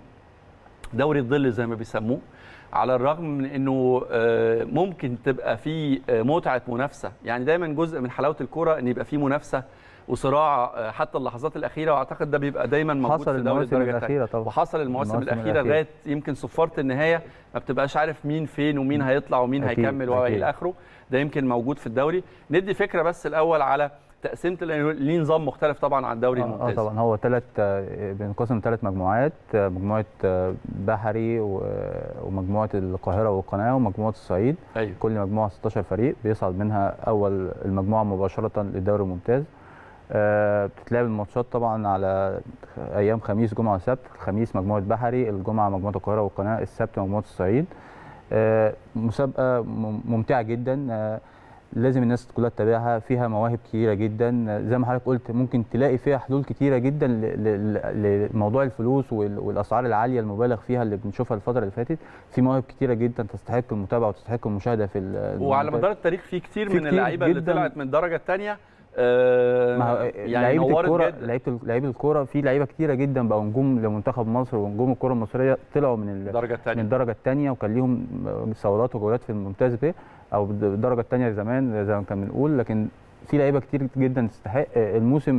دوري الظل زي ما بيسموه على الرغم من انه آه، ممكن تبقى فيه آه، متعه منافسه يعني دايما جزء من حلاوه الكوره ان يبقى فيه منافسه وصراع آه، حتى اللحظات الاخيره واعتقد ده بيبقى دايما موجود حصل في دوري المواسم الدرجه الثانيه الاخيره طبعا وحصل المواسم المواسم الاخيره الأخيرة. لغايه يمكن صفاره النهايه ما بتبقاش عارف مين فين ومين هيطلع ومين أكيد، هيكمل والى أكيد. اخره ده يمكن موجود في الدوري ندي فكره بس الاول على تقسيمه لأنه ليه نظام مختلف طبعا عن الدوري اه آه الممتاز طبعا هو ثلاث بينقسم ثلاث مجموعات آه، مجموعه آه، بحري و- ومجموعه القاهره والقناه ومجموعه الصعيد ايوه كل مجموعه 16 فريق بيصعد منها اول المجموعه مباشره للدوري الممتاز آه، بتتلعب الماتشات طبعا على ايام خميس جمعه وسبت الخميس مجموعه بحري الجمعه مجموعه القاهره والقناه السبت مجموعه الصعيد آه، مسابقه مم- ممتعه جدا آه، لازم الناس كلها تتابعها فيها مواهب كتيره جدا آه، زي ما حضرتك قلت ممكن تلاقي فيها حلول كتيره جدا ل- ل- لموضوع الفلوس وال- والاسعار العاليه المبالغ فيها اللي بنشوفها الفتره اللي فاتت في مواهب كتيره جدا تستحق المتابعه وتستحق المشاهده في ال- وعلى المنتج. مدار التاريخ في كتير في من كتير اللعيبه اللي جداً. طلعت من الدرجه الثانيه ما هو يعني لعيبه نورت الكوره جدا لعيبه لعيبه الكوره في لعيبه كتيره جدا بقوا نجوم لمنتخب مصر ونجوم الكوره المصريه طلعوا من ال... الدرجه من الثانيه الدرجه الثانيه وكان ليهم صولات وجولات في الممتاز ب او الدرجه الثانيه زمان زي ما كنا بنقول لكن في لعيبه كتير جدا تستحق الموسم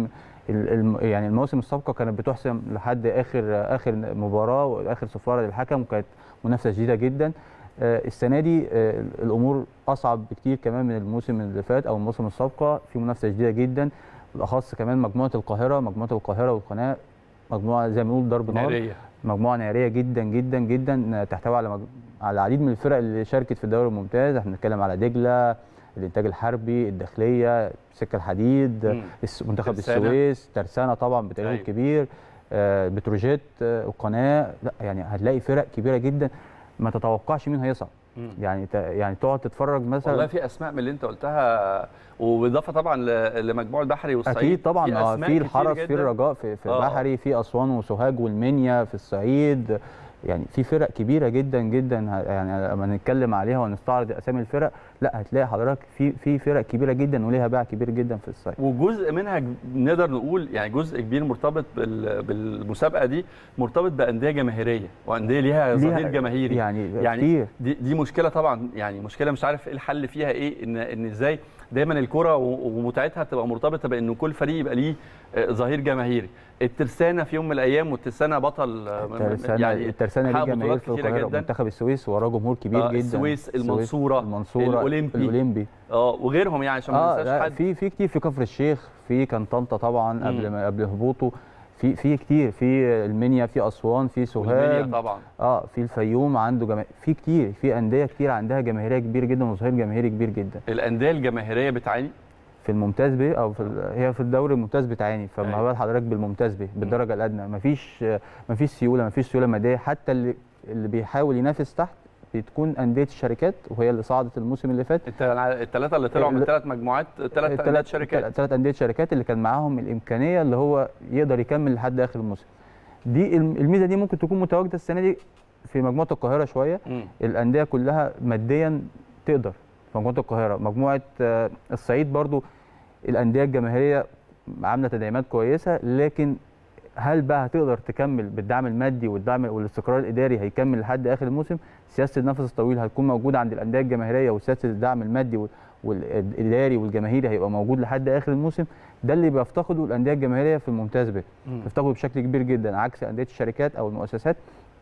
ال- الم- يعني المواسم السابقه كانت بتحسم لحد اخر اخر مباراه واخر صفاره للحكم وكانت منافسه شديده جدا آه، السنه دي آه، الامور اصعب بكتير كمان من الموسم اللي فات او الموسم السابقه في منافسه شديده جدا بالاخص كمان مجموعه القاهره مجموعه القاهره والقناه مجموعه زي ما بنقول ضرب نار ناريه مجموعه ناريه جدا جدا جدا تحتوي على مج... على العديد من الفرق اللي شاركت في الدوري الممتاز احنا بنتكلم على دجله الانتاج الحربي الداخليه سكه الحديد مم. الس- منتخب ترسانة. السويس ترسانه طبعا بتاريخ أيوة. كبير آه، بتروجيت آه، القناه لا يعني هتلاقي فرق كبيره جدا ما تتوقعش مين هيصعد مم. يعني ت... يعني تقعد تتفرج مثلا والله في اسماء من اللي انت قلتها وبالاضافه طبعا ل- لمجموع البحري والصعيد اكيد طبعا ما هو أسماء في كتير الحرس في جداً. الرجاء في, في آه. البحري في اسوان وسوهاج والمنيا في الصعيد يعني في فرق كبيره جدا جدا ه- يعني لما نتكلم عليها ونستعرض اسامي الفرق لا هتلاقي حضرتك في في فرق كبيره جدا وليها باع كبير جدا في الصعيد وجزء منها ج- نقدر نقول يعني جزء كبير مرتبط بال- بالمسابقه دي مرتبط بانديه جماهيريه وانديه ليها ظهير ليها- جماهيري يعني, يعني كتير دي دي مشكله طبعا يعني مشكله مش عارف ايه الحل فيها ايه ان ان ازاي دايما الكره و- ومتعتها تبقى مرتبطه بان كل فريق يبقى ليه آه، ظهير جماهيري الترسانه في يوم من الايام والترسانه بطل آه، م- م- الترسانه الترسانه حقق ليه جماهير بطولات في كتيرة القاهره جداً. منتخب السويس وراه جمهور كبير آه، جدا السويس، المنصورة، المنصوره الأولمبي. الاولمبي اه وغيرهم يعني عشان ما اه ننساش لا حد في في كتير في كفر الشيخ في كان طنطا طبعا قبل مم. ما قبل هبوطه في في كتير في المنيا في اسوان في سوهاج والمنيا طبعا اه في الفيوم عنده جماهير في كتير في انديه كتير عندها جماهيريه كبير جدا وظهير جماهيري كبير جدا الانديه الجماهيريه بتعاني في الممتاز ب او في ال- هي في الدوري الممتاز بتعاني فما أيوة. بال حضرتك بالممتاز ب بالدرجه الادنى مفيش مفيش سيوله مفيش سيوله ماديه حتى اللي اللي بيحاول ينافس تحت بتكون انديه الشركات وهي اللي صعدت الموسم اللي فات الثلاثه اللي طلعوا من ال- ثلاث مجموعات ثلاث التلات- شركات التلات انديه شركات اللي كان معاهم الامكانيه اللي هو يقدر يكمل لحد اخر الموسم دي الم- الميزه دي ممكن تكون متواجده السنه دي في مجموعه القاهره شويه مم. الانديه كلها ماديا تقدر في مجموعه القاهره مجموعه آه، الصعيد برضو الانديه الجماهيريه عامله تدعيمات كويسه لكن هل بقى هتقدر تكمل بالدعم المادي والدعم والاستقرار الاداري هيكمل لحد اخر الموسم سياسه النفس الطويل هتكون موجوده عند الانديه الجماهيريه وسياسه الدعم المادي وال- والاداري والجماهيري هيبقى موجود لحد اخر الموسم ده اللي بيفتقده الانديه الجماهيريه في الممتاز به مم. بيفتقده بشكل كبير جدا عكس انديه الشركات او المؤسسات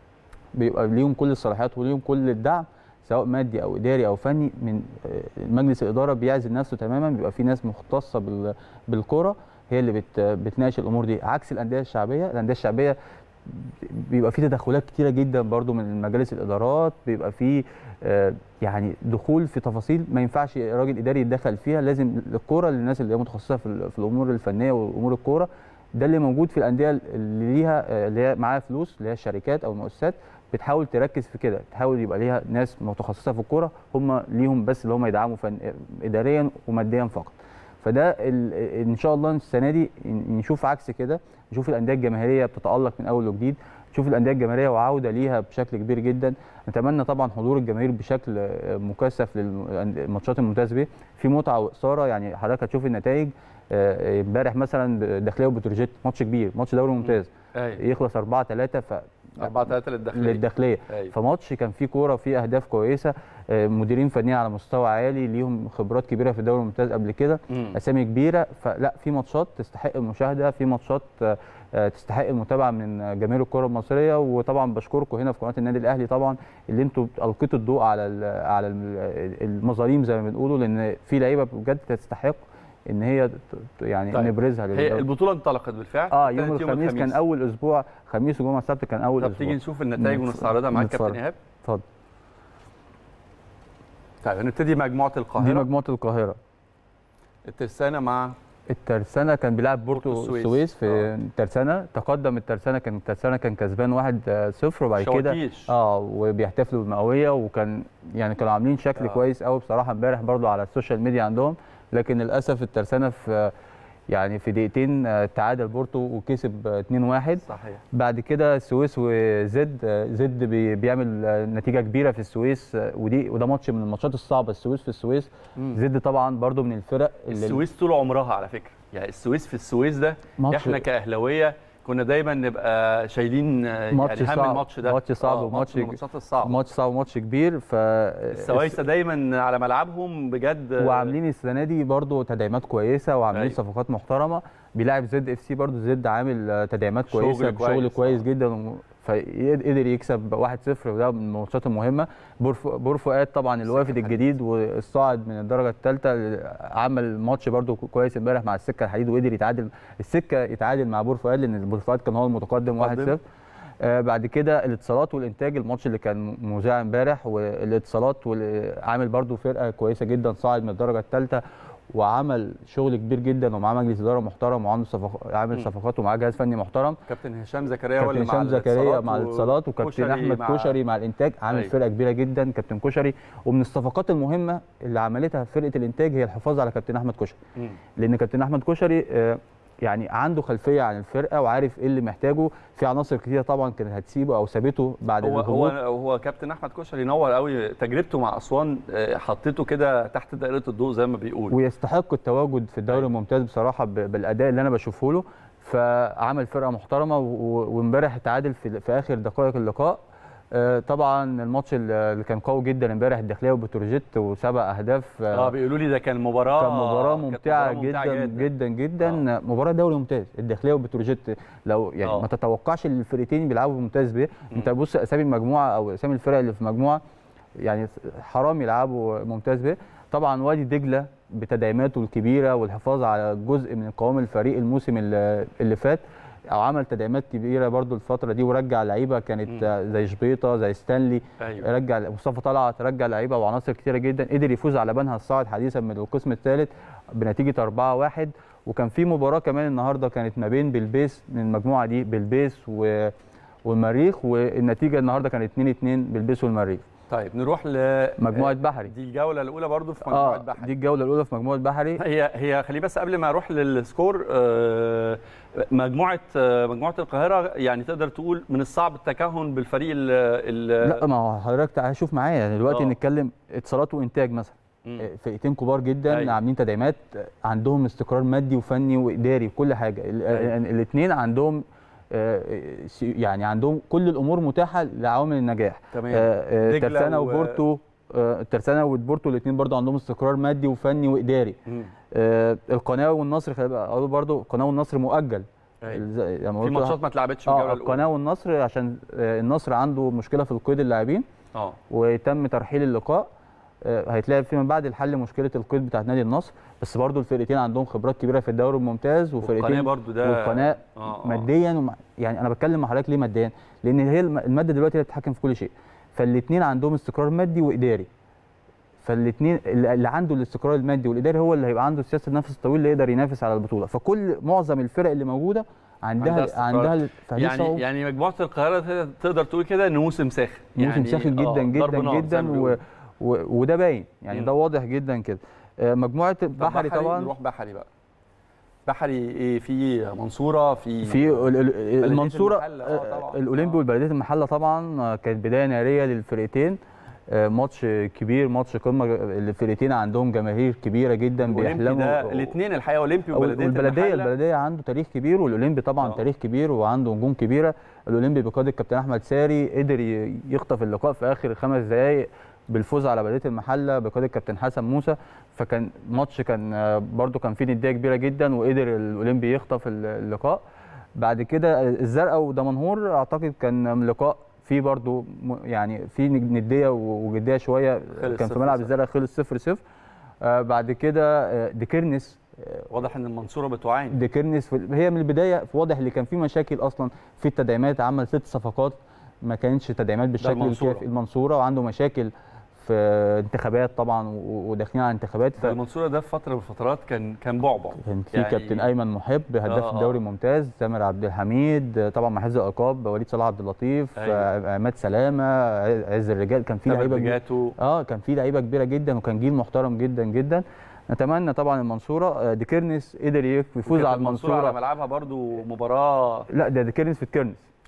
بيبقى ليهم كل الصلاحيات وليهم كل الدعم سواء مادي او اداري او فني من آه، مجلس الاداره بيعزل نفسه تماما بيبقى في ناس مختصه بال- بالكره هي اللي بت بتناقش الامور دي عكس الانديه الشعبيه الانديه الشعبيه بيبقى في تدخلات كتيره جدا برضو من مجالس الادارات بيبقى في آه، يعني دخول في تفاصيل ما ينفعش راجل اداري يتدخل فيها لازم الكوره للناس اللي هي متخصصه في ال- في الامور الفنيه وامور الكوره ده اللي موجود في الانديه اللي ليها آه، اللي هي معاها فلوس اللي هي الشركات او المؤسسات بتحاول تركز في كده تحاول يبقى ليها ناس متخصصه في الكوره هم ليهم بس اللي هم يدعموا فن اداريا وماديا فقط فده ال- ان شاء الله السنه دي نشوف عكس كده نشوف الانديه الجماهيريه بتتالق من اول وجديد نشوف الانديه الجماهيريه وعوده ليها بشكل كبير جدا نتمنى طبعا حضور الجماهير بشكل آه، مكثف للماتشات الممتاز به في متعه واثاره يعني حضرتك هتشوف النتائج آه، امبارح مثلا داخليه وبتروجيت ماتش كبير ماتش دوري ممتاز ايوه يخلص 4 3 ف 4 3 للداخليه للداخليه أيوة. فماتش كان فيه كوره وفيه اهداف كويسه آه، مديرين فنيين على مستوى عالي ليهم خبرات كبيره في الدوري الممتاز قبل كده مم. اسامي كبيره فلا في ماتشات تستحق المشاهده في ماتشات آه، آه، تستحق المتابعه من آه، جماهير الكره المصريه وطبعا بشكركم هنا في قناه النادي الاهلي طبعا اللي انتوا القيتوا الضوء على ال- على ال- المظالم زي ما بنقولوا لان في لعيبه بجد تستحق ان هي ت- ت- يعني طيب. نبرزها هي للدوري. البطوله انطلقت بالفعل اه كانت يوم الخميس كان اول اسبوع خميس وجمعه السبت كان اول طب اسبوع تيجي نشوف النتائج نتف- ونستعرضها معاك نتفرج. كابتن ايهاب اتفضل طيب هنبتدي مجموعه دي القاهره مجموعه القاهره الترسانه مع الترسانة كان بيلعب بورتو بورتو السويس. السويس في آه. الترسانة تقدم الترسانة كان الترسانة كان كسبان 1 0 وبعد كده شواكيش. اه وبيحتفلوا بالمئوية وكان يعني كانوا عاملين شكل آه. آه. كويس قوي بصراحة امبارح برضو على السوشيال ميديا عندهم لكن للأسف الترسانة في يعني في دقيقتين آه، تعادل بورتو وكسب آه، 2-1 صحيح بعد كده السويس وزد آه، زد بي- بيعمل آه، نتيجه كبيره في السويس آه، ودي وده ماتش من الماتشات الصعبه السويس في السويس مم. زد طبعا برضو من الفرق اللي السويس طول عمرها على فكره يعني السويس في السويس ده ماتش- احنا كاهلاويه كنا دايما نبقى شايلين آه، ماتش يعني هم صعب. الماتش ده ماتش صعب آه، وماتش- من الماتشات الصعبه ماتش صعب وماتش كبير ف السوايسه دايما على ملعبهم بجد آه، وعاملين السنه دي برضو تدعيمات كويسه وعاملين أيوة. صفقات محترمه بيلاعب زد اف سي برضو زد عامل آه، تدعيمات شغل كويسه كويس، شغل كويس آه. جدا وم- فقدر يكسب 1-0 وده من الماتشات المهمه بور- بور فؤاد طبعا الوافد الحديد. الجديد والصاعد من الدرجه الثالثه عمل ماتش برضو كويس امبارح مع السكه الحديد وقدر يتعادل السكه يتعادل مع بور فؤاد لان بور فؤاد كان هو المتقدم متقدم. 1-0 آه بعد كده الاتصالات والانتاج الماتش اللي كان مذاع امبارح والاتصالات وال- عامل برضو فرقه كويسه جدا صاعد من الدرجه الثالثه وعمل شغل كبير جدا ومعاه مجلس اداره محترم وعنده صفق... عامل مم. صفقات ومعاه جهاز فني محترم كابتن هشام زكريا هو كابتن اللي مع هشام زكريا الاتصالات مع و- الاتصالات وكابتن كشري احمد مع- كشري مع الانتاج عامل أيوة. فرقه كبيره جدا كابتن كشري ومن الصفقات المهمه اللي عملتها فرقه الانتاج هي الحفاظ على كابتن احمد كشري مم. لان كابتن احمد كشري آه، يعني عنده خلفيه عن الفرقه وعارف ايه اللي محتاجه في عناصر كتيره طبعا كانت هتسيبه او سابته بعد هو هو الهبوط هو كابتن احمد كشري نور قوي تجربته مع اسوان آه، حطيته كده تحت دائره الضوء زي ما بيقول ويستحق التواجد في الدوري الممتاز بصراحه ب- بالاداء اللي انا بشوفه له فعمل فرقه محترمه و- و- وامبارح تعادل في, في اخر دقائق اللقاء آه، طبعا الماتش اللي اللي كان قوي جدا امبارح الداخليه وبتروجيت وسبع اهداف اه بيقولوا لي ده كان مباراه كان مباراة كانت ممتعة, مباراة جدا جدا جدا, آه. مباراة دوري ممتاز الداخلية وبتروجيت لو يعني آه. ما تتوقعش ان الفرقتين بيلعبوا ممتاز بيه انت بص اسامي المجموعة او اسامي الفرق اللي في مجموعة يعني حرام يلعبوا ممتاز بيه طبعا وادي دجلة بتدعيماته الكبيرة والحفاظ على جزء من قوام الفريق الموسم اللي اللي فات او عمل تدعيمات كبيره برضو الفتره دي ورجع لعيبه كانت آه، زي شبيطه زي ستانلي ايوه رجع مصطفى طلعت رجع لعيبه وعناصر كتيره جدا قدر يفوز على بنها الصاعد حديثا من القسم الثالث بنتيجه 4-1 وكان في مباراه كمان النهارده كانت ما بين بلبيس من المجموعه دي بلبيس و والمريخ والنتيجه النهارده كانت 2-2 بلبيس والمريخ طيب نروح ل مجموعه بحري دي الجوله الاولى برضو في مجموعه اه بحري دي الجوله الاولى في مجموعه بحري هي هي خليه بس قبل ما اروح للسكور آه، مجموعه آه، مجموعه القاهره يعني تقدر تقول من الصعب التكهن بالفريق ال ال لا ما هو حضرتك تعالى شوف معايا يعني دلوقتي آه. نتكلم اتصالات وانتاج مثلا مم. فرقتين كبار جدا أيوة. عاملين تدعيمات عندهم استقرار مادي وفني واداري وكل حاجه أيوة. الاثنين عندهم آه، سي- يعني عندهم كل الامور متاحه لعوامل النجاح تمام آه، آه، دجلة ترسانه و- وبورتو آه، ترسانه وبورتو الاثنين برضو عندهم استقرار مادي وفني واداري مم. آه، القناه والنصر خلي بالك اقول برضو القناه والنصر مؤجل أيوة. الز- يعني في قلت ماتشات ما اتلعبتش في الجوله اه الاولى القناه والنصر عشان آه، النصر عنده مشكله في القيد اللاعبين اه وتم ترحيل اللقاء آه، هيتلعب فيما بعد الحل مشكله القيد بتاعت نادي النصر بس برضو الفرقتين عندهم خبرات كبيره في الدوري الممتاز والقناه وفرقتين برضو ده والقناه آه، آه. ماديا ومع يعني انا بتكلم مع حضرتك ليه ماديا لان هي الم- الماده دلوقتي هي اللي بتتحكم في كل شيء فالاثنين عندهم استقرار مادي واداري فالاثنين اللي عنده الاستقرار المادي والاداري هو اللي هيبقى عنده سياسه النفس الطويل اللي يقدر ينافس على البطوله فكل معظم الفرق اللي موجوده عندها عندها استقرار. عندها فدي يعني صعوبة. يعني مجموعه القاهره تقدر- تقدر تقول كده ان موسم ساخن موسم يعني ساخن آه، جدا ضرب جدا نار زي جدا ما و... بيقولوا. و... وده باين يعني مم. ده واضح جدا كده آه، مجموعه طب بحري طبعا نروح بحري بقى بحري ايه في منصوره في في ال- ال- المنصوره المحلة، آه، آه، طبعاً. الاولمبي آه. والبلديه المحله طبعا آه، كانت بدايه ناريه للفرقتين آه، ماتش كبير ماتش قمه الفرقتين عندهم جماهير كبيره جدا الاولمبي بيحلموا ده الاثنين الحقيقه اولمبي وبلديه والبلديه المحلة. البلديه عنده تاريخ كبير والاولمبي طبعا آه. تاريخ كبير وعنده نجوم كبيره الاولمبي بقياده الكابتن احمد ساري قدر ي- يخطف اللقاء في اخر خمس دقائق بالفوز على بلديه المحله بقياده الكابتن حسن موسى فكان ماتش كان آه، برده كان فيه نديه كبيره جدا وقدر الاولمبي يخطف ال- اللقاء بعد كده الزرقاء ودمنهور اعتقد كان لقاء فيه برده م- يعني فيه نديه و- وجديه شويه خلص كان في صفر ملعب صفر. الزرقاء خلص 0 0 آه بعد كده آه، ديكيرنس آه، واضح ان المنصوره بتعاني ديكيرنس في هي من البدايه واضح اللي كان في مشاكل اصلا في التدعيمات عمل ست صفقات ما كانتش تدعيمات بالشكل المنصورة. الكافي المنصوره وعنده مشاكل في انتخابات طبعا و- وداخلين على انتخابات ده المنصوره ده في فتره من الفترات كان كان بعبع كان في يعني- كابتن ايمن محب هداف آه، آه. الدوري الممتاز تامر عبد الحميد طبعا مع حفظ الالقاب وليد صلاح عبد اللطيف أيوة. آه، عماد سلامه عز الرجال كان في تامر لعيبه كبيرة- بجاتو اه كان في لعيبه كبيره جدا وكان جيل محترم جدا جدا نتمنى طبعا المنصوره آه، ديكيرنس قدر يفوز وكانت على المنصوره على المنصوره ملعبها برضو مباراه لا ده ديكيرنس في الكيرنس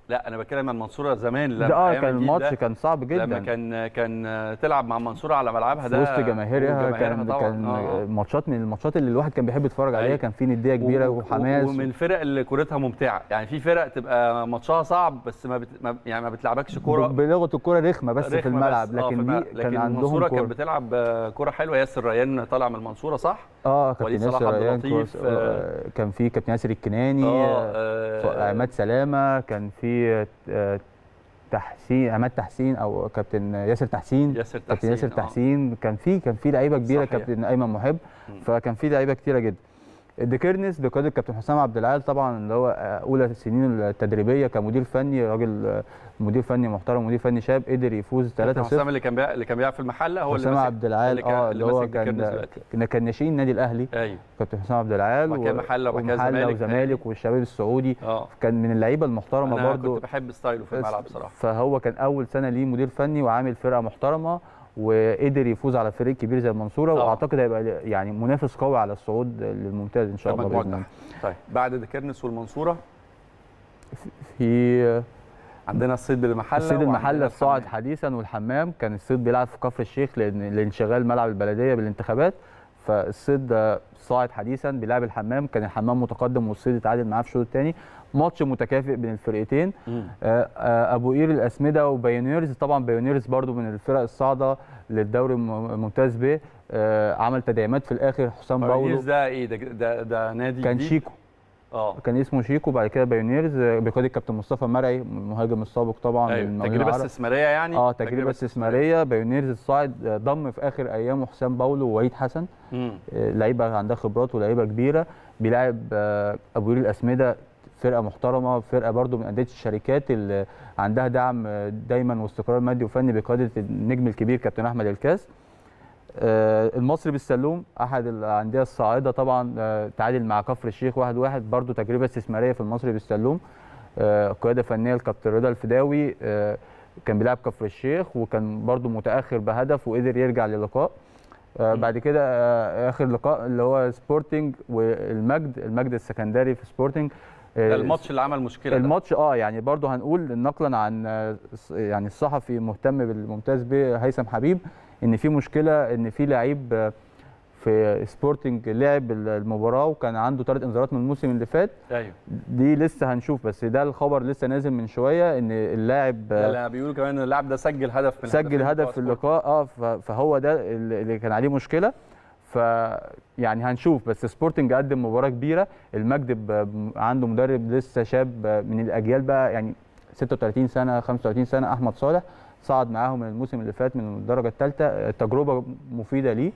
لا انا بتكلم عن المنصوره زمان لما ده اه أيام كان الجيل الماتش ده، كان صعب جدا لما كان كان تلعب مع المنصوره على ملعبها في ده وسط جماهيرها وجماهيرها كان طبعاً. كان آه. ماتشات من الماتشات اللي الواحد كان بيحب يتفرج عليها أيوة. كان في نديه كبيره و- و- وحماس ومن الفرق اللي كورتها ممتعه يعني في فرق تبقى ماتشها صعب بس ما, بت... ما يعني ما بتلعبكش كوره بلغه الكوره رخمه بس في رخمة الملعب بس. آه، في لكن الملعب. دي لكن كان عندهم المنصوره كانت كوره بتلعب آه، كوره حلوه ياسر ريان طالع من المنصوره صح؟ اه كابتن وليد ياسر صلاح عبد ريان اللطيف، كويس. آه، كان في كابتن ياسر الكناني اه آه، آه، عماد سلامه كان في آه، تحسين عماد تحسين او كابتن ياسر تحسين ياسر كابتن تحسين ياسر آه. تحسين كان في كان في لعيبه كبيره صحيح. كابتن ايمن محب مم. فكان في لعيبه كتيره جدا الديكيرنس بقياده الكابتن حسام عبد العال طبعا اللي هو آه، اولى السنين التدريبيه كمدير فني راجل آه، مدير فني محترم مدير فني شاب قدر يفوز 3-0 كابتن حسام اللي كان بيلعب اللي كان بيلعب في المحله هو اللي حسام ماسك عبد العال اللي كان- اه اللي اللي هو ماسك كان الكيرنس دلوقتي. كان كان ناشئين النادي الاهلي ايوه كابتن حسام عبد العال وبعد كده محلة وبعد كده ومحلة زمالك وزمالك والشباب السعودي اه كان من اللعيبه المحترمه انا برضو كنت بحب ستايله في الملعب بصراحه فهو كان اول سنه ليه مدير فني وعامل فرقه محترمه وقدر يفوز على فريق كبير زي المنصوره طبعا. واعتقد هيبقى يعني منافس قوي على الصعود للممتاز ان شاء الله المجموعة باذن الله تحت. طيب بعد ديكيرنس والمنصوره في عندنا الصيد بالمحله الصيد وعندنا المحله الصاعد الحمام. حديثا والحمام كان الصيد بيلعب في كفر الشيخ لان لانشغال ملعب البلديه بالانتخابات فالصيد ده صاعد حديثا بيلعب الحمام كان الحمام متقدم والصيد اتعادل معاه في الشوط الثاني ماتش متكافئ بين الفرقتين مم. آه، آه، ابو قير الاسمده وبايونيرز طبعا بايونيرز برضو من الفرق الصاعده للدوري الم- الممتاز ب آه، عمل تدعيمات في الاخر حسام باولو باولو ده ايه ده ده, ده نادي كان جديد؟ شيكو اه كان اسمه شيكو بعد كده بايونيرز آه، بقياده الكابتن مصطفى مرعي المهاجم السابق طبعا ايوه من تجربه العرب. استثماريه يعني اه تجربه استثماريه بايونيرز الصاعد آه، ضم في اخر ايامه حسام باولو ووليد حسن مم. آه، لعيبه عندها خبرات ولعيبه كبيره بيلعب آه، ابو قير الاسمده فرقه محترمه فرقه برضو من انديه الشركات اللي عندها دعم آه، دايما واستقرار مادي وفني بقياده النجم الكبير كابتن احمد الكاس آه، المصري بالسلوم احد الانديه الصاعده طبعا آه، تعادل مع كفر الشيخ واحد واحد برضو تجربه استثماريه في المصري بالسلوم آه، قياده فنيه لكابتن رضا الفداوي آه، كان بيلعب كفر الشيخ وكان برضو متاخر بهدف وقدر يرجع للقاء آه، مم. بعد كده آه، اخر لقاء اللي هو سبورتنج والمجد المجد السكندري في سبورتنج آه، ده الماتش اللي عمل مشكله ده. الماتش اه يعني برضو هنقول نقلا عن آه، الص- يعني الصحفي مهتم بالممتاز به هيثم حبيب ان في مشكله ان في لعيب آه، في سبورتنج لعب المباراه وكان عنده ثلاث انذارات من الموسم اللي فات ايوه دي لسه هنشوف بس ده الخبر لسه نازل من شويه ان اللاعب ده آه، اللي بيقولوا كمان ان اللاعب ده سجل هدف من سجل الهدفين هدف بتوع في سبورت. اللقاء اه ف- فهو ده اللي اللي كان عليه مشكله ف يعني هنشوف بس سبورتنج قدم مباراه كبيره المجد ب- عنده مدرب لسه شاب من الاجيال بقى يعني 36 سنه 35 سنه احمد صالح صعد معاهم من الموسم اللي فات من الدرجه الثالثه تجربه مفيده ليه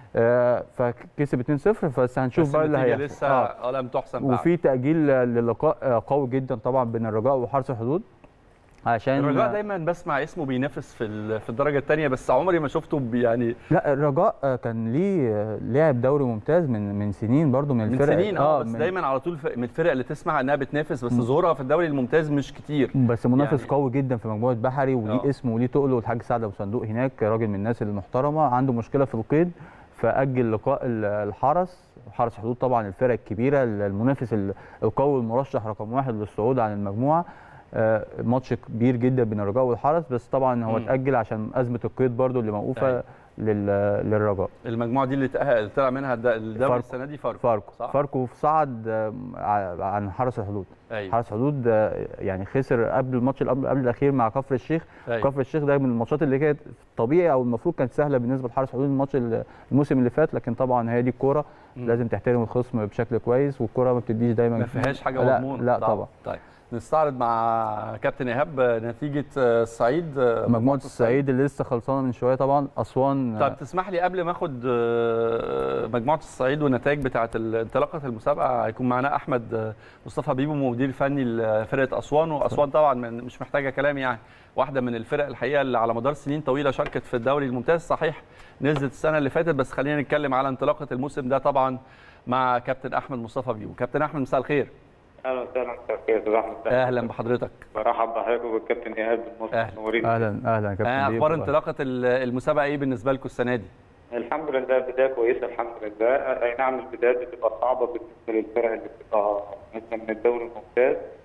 آه، فكسب 2-0 بس هنشوف بس بقى اللي النتيجة هيحصل لسه آه. آه. لم تحسم بعد وفي تاجيل للقاء آه، قوي جدا طبعا بين الرجاء وحرس الحدود عشان الرجاء دايما بسمع اسمه بينافس في ال- في الدرجه الثانيه بس عمري ما شفته بي- يعني لا الرجاء آه، كان ليه آه، لاعب دوري ممتاز من من سنين برضو من من الفرق سنين اه بس من- دايما على طول في- من الفرق اللي تسمع انها بتنافس بس ظهورها في الدوري الممتاز مش كتير بس منافس يعني- قوي جدا في مجموعه بحري وليه آه. اسمه وليه تقله الحاج سعد ابو صندوق هناك راجل من الناس المحترمه عنده مشكله في القيد فاجل لقاء ال- الحرس حرس حدود طبعا الفرق الكبيره المنافس ال- القوي المرشح رقم واحد للصعود عن المجموعه آه، ماتش كبير جدا بين الرجاء والحرس بس طبعا هو مم. اتاجل عشان ازمه القيد برضو اللي موقوفه أيوة. لل- للرجاء المجموعه دي اللي تأهل- اللي طلع منها الد- الدوري فاركو. السنه دي فاركو فاركو صح؟ فاركو صعد آه، ع- عن حرس الحدود ايوه حرس حدود آه، يعني خسر قبل الماتش اللي قبل قبل الاخير مع كفر الشيخ أيوة. كفر الشيخ ده من الماتشات اللي كانت طبيعي او المفروض كانت سهله بالنسبه لحرس حدود الماتش ال- الموسم اللي فات لكن طبعا هي دي الكوره مم. لازم تحترم الخصم بشكل كويس والكوره ما بتديش دايما ما فيهاش حاجه لا مضمونه لا طبعا طيب نستعرض مع كابتن ايهاب نتيجه آه، الصعيد آه، مجموعه الصعيد اللي لسه خلصانه من شويه طبعا اسوان آه، طب تسمح لي قبل ما اخد آه، مجموعه الصعيد والنتائج بتاعه انطلاقه المسابقه هيكون معانا احمد آه، مصطفى بيبو مدير فني لفرقه اسوان واسوان طبعا من مش محتاجه كلام يعني واحده من الفرق الحقيقه اللي على مدار سنين طويله شاركت في الدوري الممتاز صحيح نزلت السنه اللي فاتت بس خلينا نتكلم على انطلاقه الموسم ده طبعا مع كابتن احمد مصطفى بيبو كابتن احمد مساء الخير اهلا وسهلا مساء الخير استاذ احمد اهلا بحضرتك برحب بحضرتك وبالكابتن ايهاب بالمصري أهلا. منورين اهلا اهلا يا كابتن آه، بيبو. اخبار انطلاقه ال- المسابقه ايه بالنسبه لكم السنه دي الحمد لله بدايه كويسه الحمد لله اي نعم البدايات بتبقى صعبه بالنسبه للفرق اللي بتبقى مثلا من الدوري الممتاز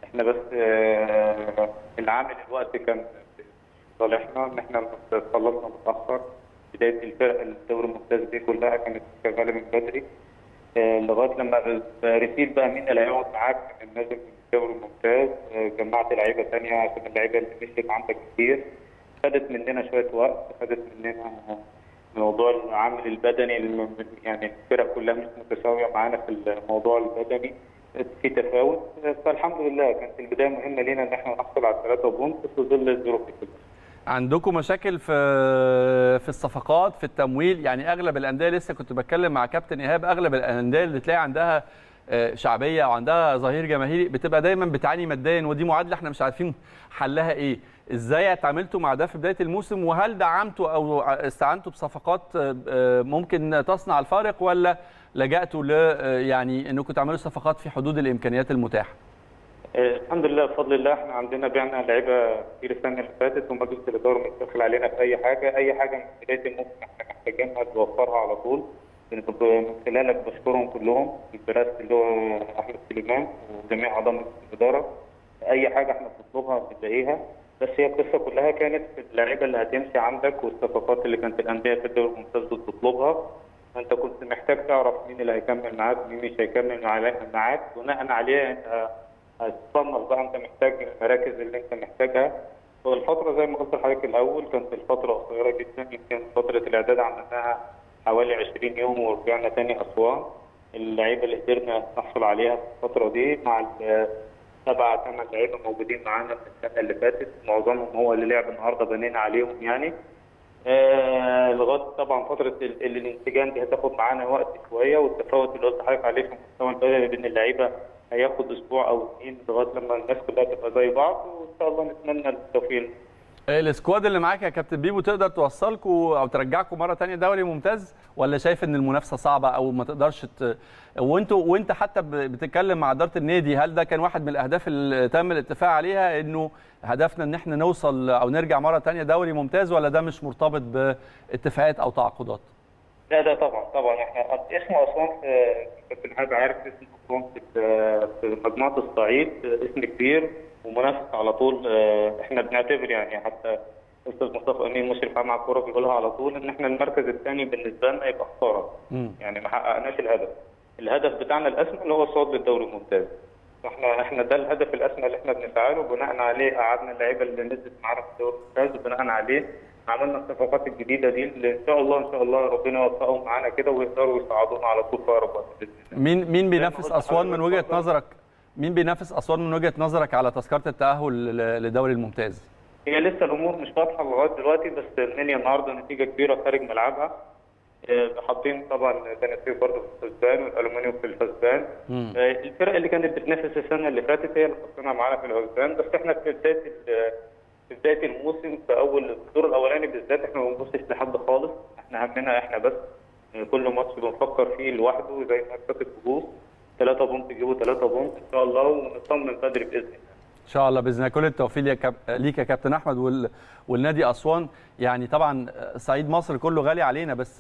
احنا بس آه، العامل الوقت كان في صالحنا ان احنا خلصنا متاخر بدايه الفرق الدوري الممتاز دي كلها كانت شغاله من بدري آه، لغايه لما رسيت بقى مين اللي هيقعد معاك من النازل من الدوري الممتاز آه، جمعت لعيبه ثانيه عشان اللعيبه اللي مشيت عندك كتير خدت مننا شويه وقت خدت مننا موضوع العامل البدني الم- يعني الفرق كلها مش متساويه معانا في الموضوع البدني في تفاوت فالحمد لله كانت البدايه مهمه لينا ان احنا نحصل على ثلاثه بونت في ظل الظروف دي كلها. عندكم مشاكل في في الصفقات في التمويل يعني اغلب الانديه لسه كنت بتكلم مع كابتن ايهاب اغلب الانديه اللي تلاقي عندها آه، شعبيه او عندها ظهير جماهيري بتبقى دايما بتعاني ماديا ودي معادله احنا مش عارفين حلها ايه ازاي اتعاملتوا مع ده في بدايه الموسم وهل دعمتوا او استعنتوا بصفقات آه، آه، ممكن تصنع الفارق ولا لجأتوا ل آه، يعني انكم تعملوا صفقات في حدود الامكانيات المتاحه آه، الحمد لله بفضل الله احنا عندنا بعنا لعيبه كتير السنه اللي فاتت ومجلس الاداره مش داخل علينا في اي حاجه اي حاجه من بدايه الموسم احنا محتاجينها توفرها على طول من من خلالك بشكرهم كلهم البراس اللي هو احمد سليمان وجميع اعضاء مجلس الاداره اي حاجه احنا بنطلبها بنلاقيها بس هي القصه كلها كانت في اللعيبه اللي هتمشي عندك والصفقات اللي كانت الانديه في الدوري الممتاز بتطلبها فانت كنت محتاج تعرف مين اللي هيكمل معاك مين مش هيكمل معاك- معاك بناء عليه انت هتصنف بقى انت محتاج المراكز اللي انت محتاجها والفترة زي ما قلت لحضرتك الأول كانت الفترة قصيرة جدا يمكن فترة الإعداد عملناها حوالي 20 يوم ورجعنا تاني أسوان اللعيبة اللي قدرنا نحصل عليها في الفترة دي مع ال- سبعة ثمان لعيبة موجودين معانا من السنة اللي فاتت معظمهم هو اللي لعب النهاردة بنينا عليهم يعني آه، لغايه طبعا فتره ال- ال- الانسجام دي هتاخد معانا وقت شويه والتفاوت اللي قلت لحضرتك عليه في المستوى البدني بين اللعيبه هياخد اسبوع او اثنين لغايه لما الناس كلها تبقى زي بعض وان شاء الله نتمنى التوفيق السكواد اللي معاك يا كابتن بيبو تقدر توصلكم او ترجعكم مره تانية دوري ممتاز ولا شايف ان المنافسه صعبه او ما تقدرش ت... وانتوا وانت حتى ب- بتتكلم مع اداره النادي هل ده كان واحد من الاهداف اللي تم الاتفاق عليها انه هدفنا ان احنا نوصل او نرجع مره تانية دوري ممتاز ولا ده مش مرتبط باتفاقات او تعاقدات؟ لا ده طبعا طبعا احنا اسم اسوان في كابتن حاجه عارف اسم اسوان في في مجموعه الصعيد اسم كبير ومنافس على طول اه، احنا بنعتبر يعني حتى استاذ مصطفى امين مشرف عام على الكوره بيقولها على طول ان احنا المركز الثاني بالنسبه لنا يبقى خساره مم. يعني ما حققناش الهدف الهدف بتاعنا الاسمى اللي هو الصعود للدوري الممتاز فاحنا احنا ده الهدف الاسمى اللي احنا بنسعى له بناء عليه قعدنا اللعيبه اللي نزلت معانا في الدوري الممتاز وبناء عليه عملنا الصفقات الجديده دي اللي ان شاء الله ان شاء الله ربنا يوفقهم معانا كده ويقدروا يصعدونا على طول في اقرب وقت باذن الله. مين مين بينافس قلت اسوان من لحضرتك وجهه اتفضل. نظرك مين بينافس اسوان من وجهه نظرك على تذكره التاهل ل- لدوري الممتاز؟ هي لسه الامور مش واضحه لغايه دلوقتي بس المنيا النهارده نتيجه كبيره خارج ملعبها آه، حاطين طبعا تنسيق برضه في الحسبان والالومنيوم في الحسبان مم. آه، الفرق اللي كانت بتنافس السنه اللي فاتت هي اللي حطينا معانا في الحسبان بس احنا في بدايه ال- في بدايه الموسم في اول الدور الاولاني بالذات احنا ما بنبصش لحد خالص احنا همنا احنا بس آه، كل ماتش بنفكر فيه لوحده زي ما فاتت كؤوس ثلاثة بونت يجيبوا ثلاثة بونت ان شاء الله ونطمن بدري باذن الله ان شاء الله باذن الله كل التوفيق ليك يا كاب- ليك يا كابتن احمد وال... والنادي اسوان يعني طبعا صعيد مصر كله غالي علينا بس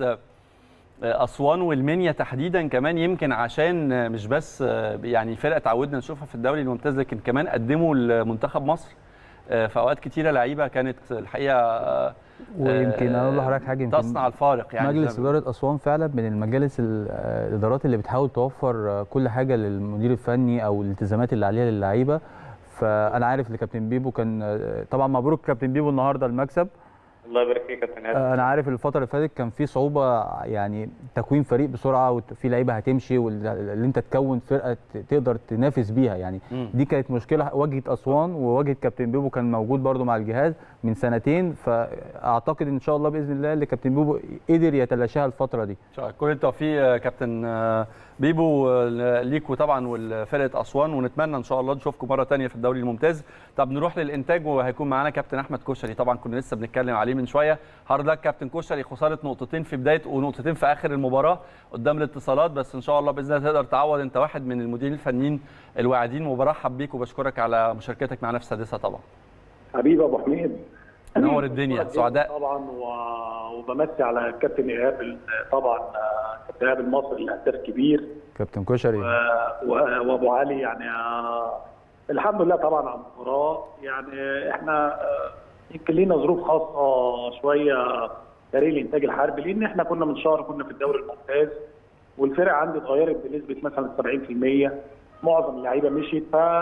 اسوان والمنيا تحديدا كمان يمكن عشان مش بس يعني فرقه تعودنا نشوفها في الدوري الممتاز لكن كمان قدموا لمنتخب مصر في اوقات كتيره لعيبه كانت الحقيقه ويمكن اقول لحضرتك حاجه يمكن تصنع الفارق يعني مجلس زي ما اداره اسوان فعلا من المجالس ال- آه، الادارات اللي بتحاول توفر آه، كل حاجه للمدير الفني او الالتزامات اللي عليها للعيبه فانا عارف ان كابتن بيبو كان آه، طبعا مبروك كابتن بيبو النهارده المكسب الله يبارك فيك يا كابتن آه، انا عارف الفتره اللي فاتت كان في صعوبه يعني تكوين فريق بسرعه وفي لعيبه هتمشي واللي انت تكون فرقه ت- تقدر تنافس بيها يعني مم. دي كانت مشكله واجهت اسوان وواجهت كابتن بيبو كان موجود برده مع الجهاز من سنتين فاعتقد ان شاء الله باذن الله اللي كابتن بيبو قدر يتلاشاها الفتره دي إن شاء الله. كل التوفيق يا كابتن آه، بيبو آه، ليكوا طبعا وفرقه اسوان ونتمنى ان شاء الله نشوفكم مره تانية في الدوري الممتاز طب نروح للانتاج وهيكون معانا كابتن احمد كشري طبعا كنا لسه بنتكلم عليه من شويه هارد لك كابتن كشري خساره نقطتين في بدايه ونقطتين في اخر المباراه قدام الاتصالات بس ان شاء الله باذن الله تقدر تعوض انت واحد من المديرين الفنيين الواعدين وبرحب بيك وبشكرك على مشاركتك معنا في السادسه طبعا حبيبي ابو حميد نور الدنيا سعداء طبعا و- وبمسي على الكابتن ايهاب ال- طبعا آه، كابتن ايهاب المصري الهداف كبير كابتن كشري و- و- وابو علي يعني آه، الحمد لله طبعا على المباراه يعني احنا آه، يمكن لينا ظروف خاصه شويه فريق الانتاج الحربي لان احنا كنا من شهر كنا في الدوري الممتاز والفرق عندي اتغيرت بنسبه مثلا 70% معظم اللعيبه مشيت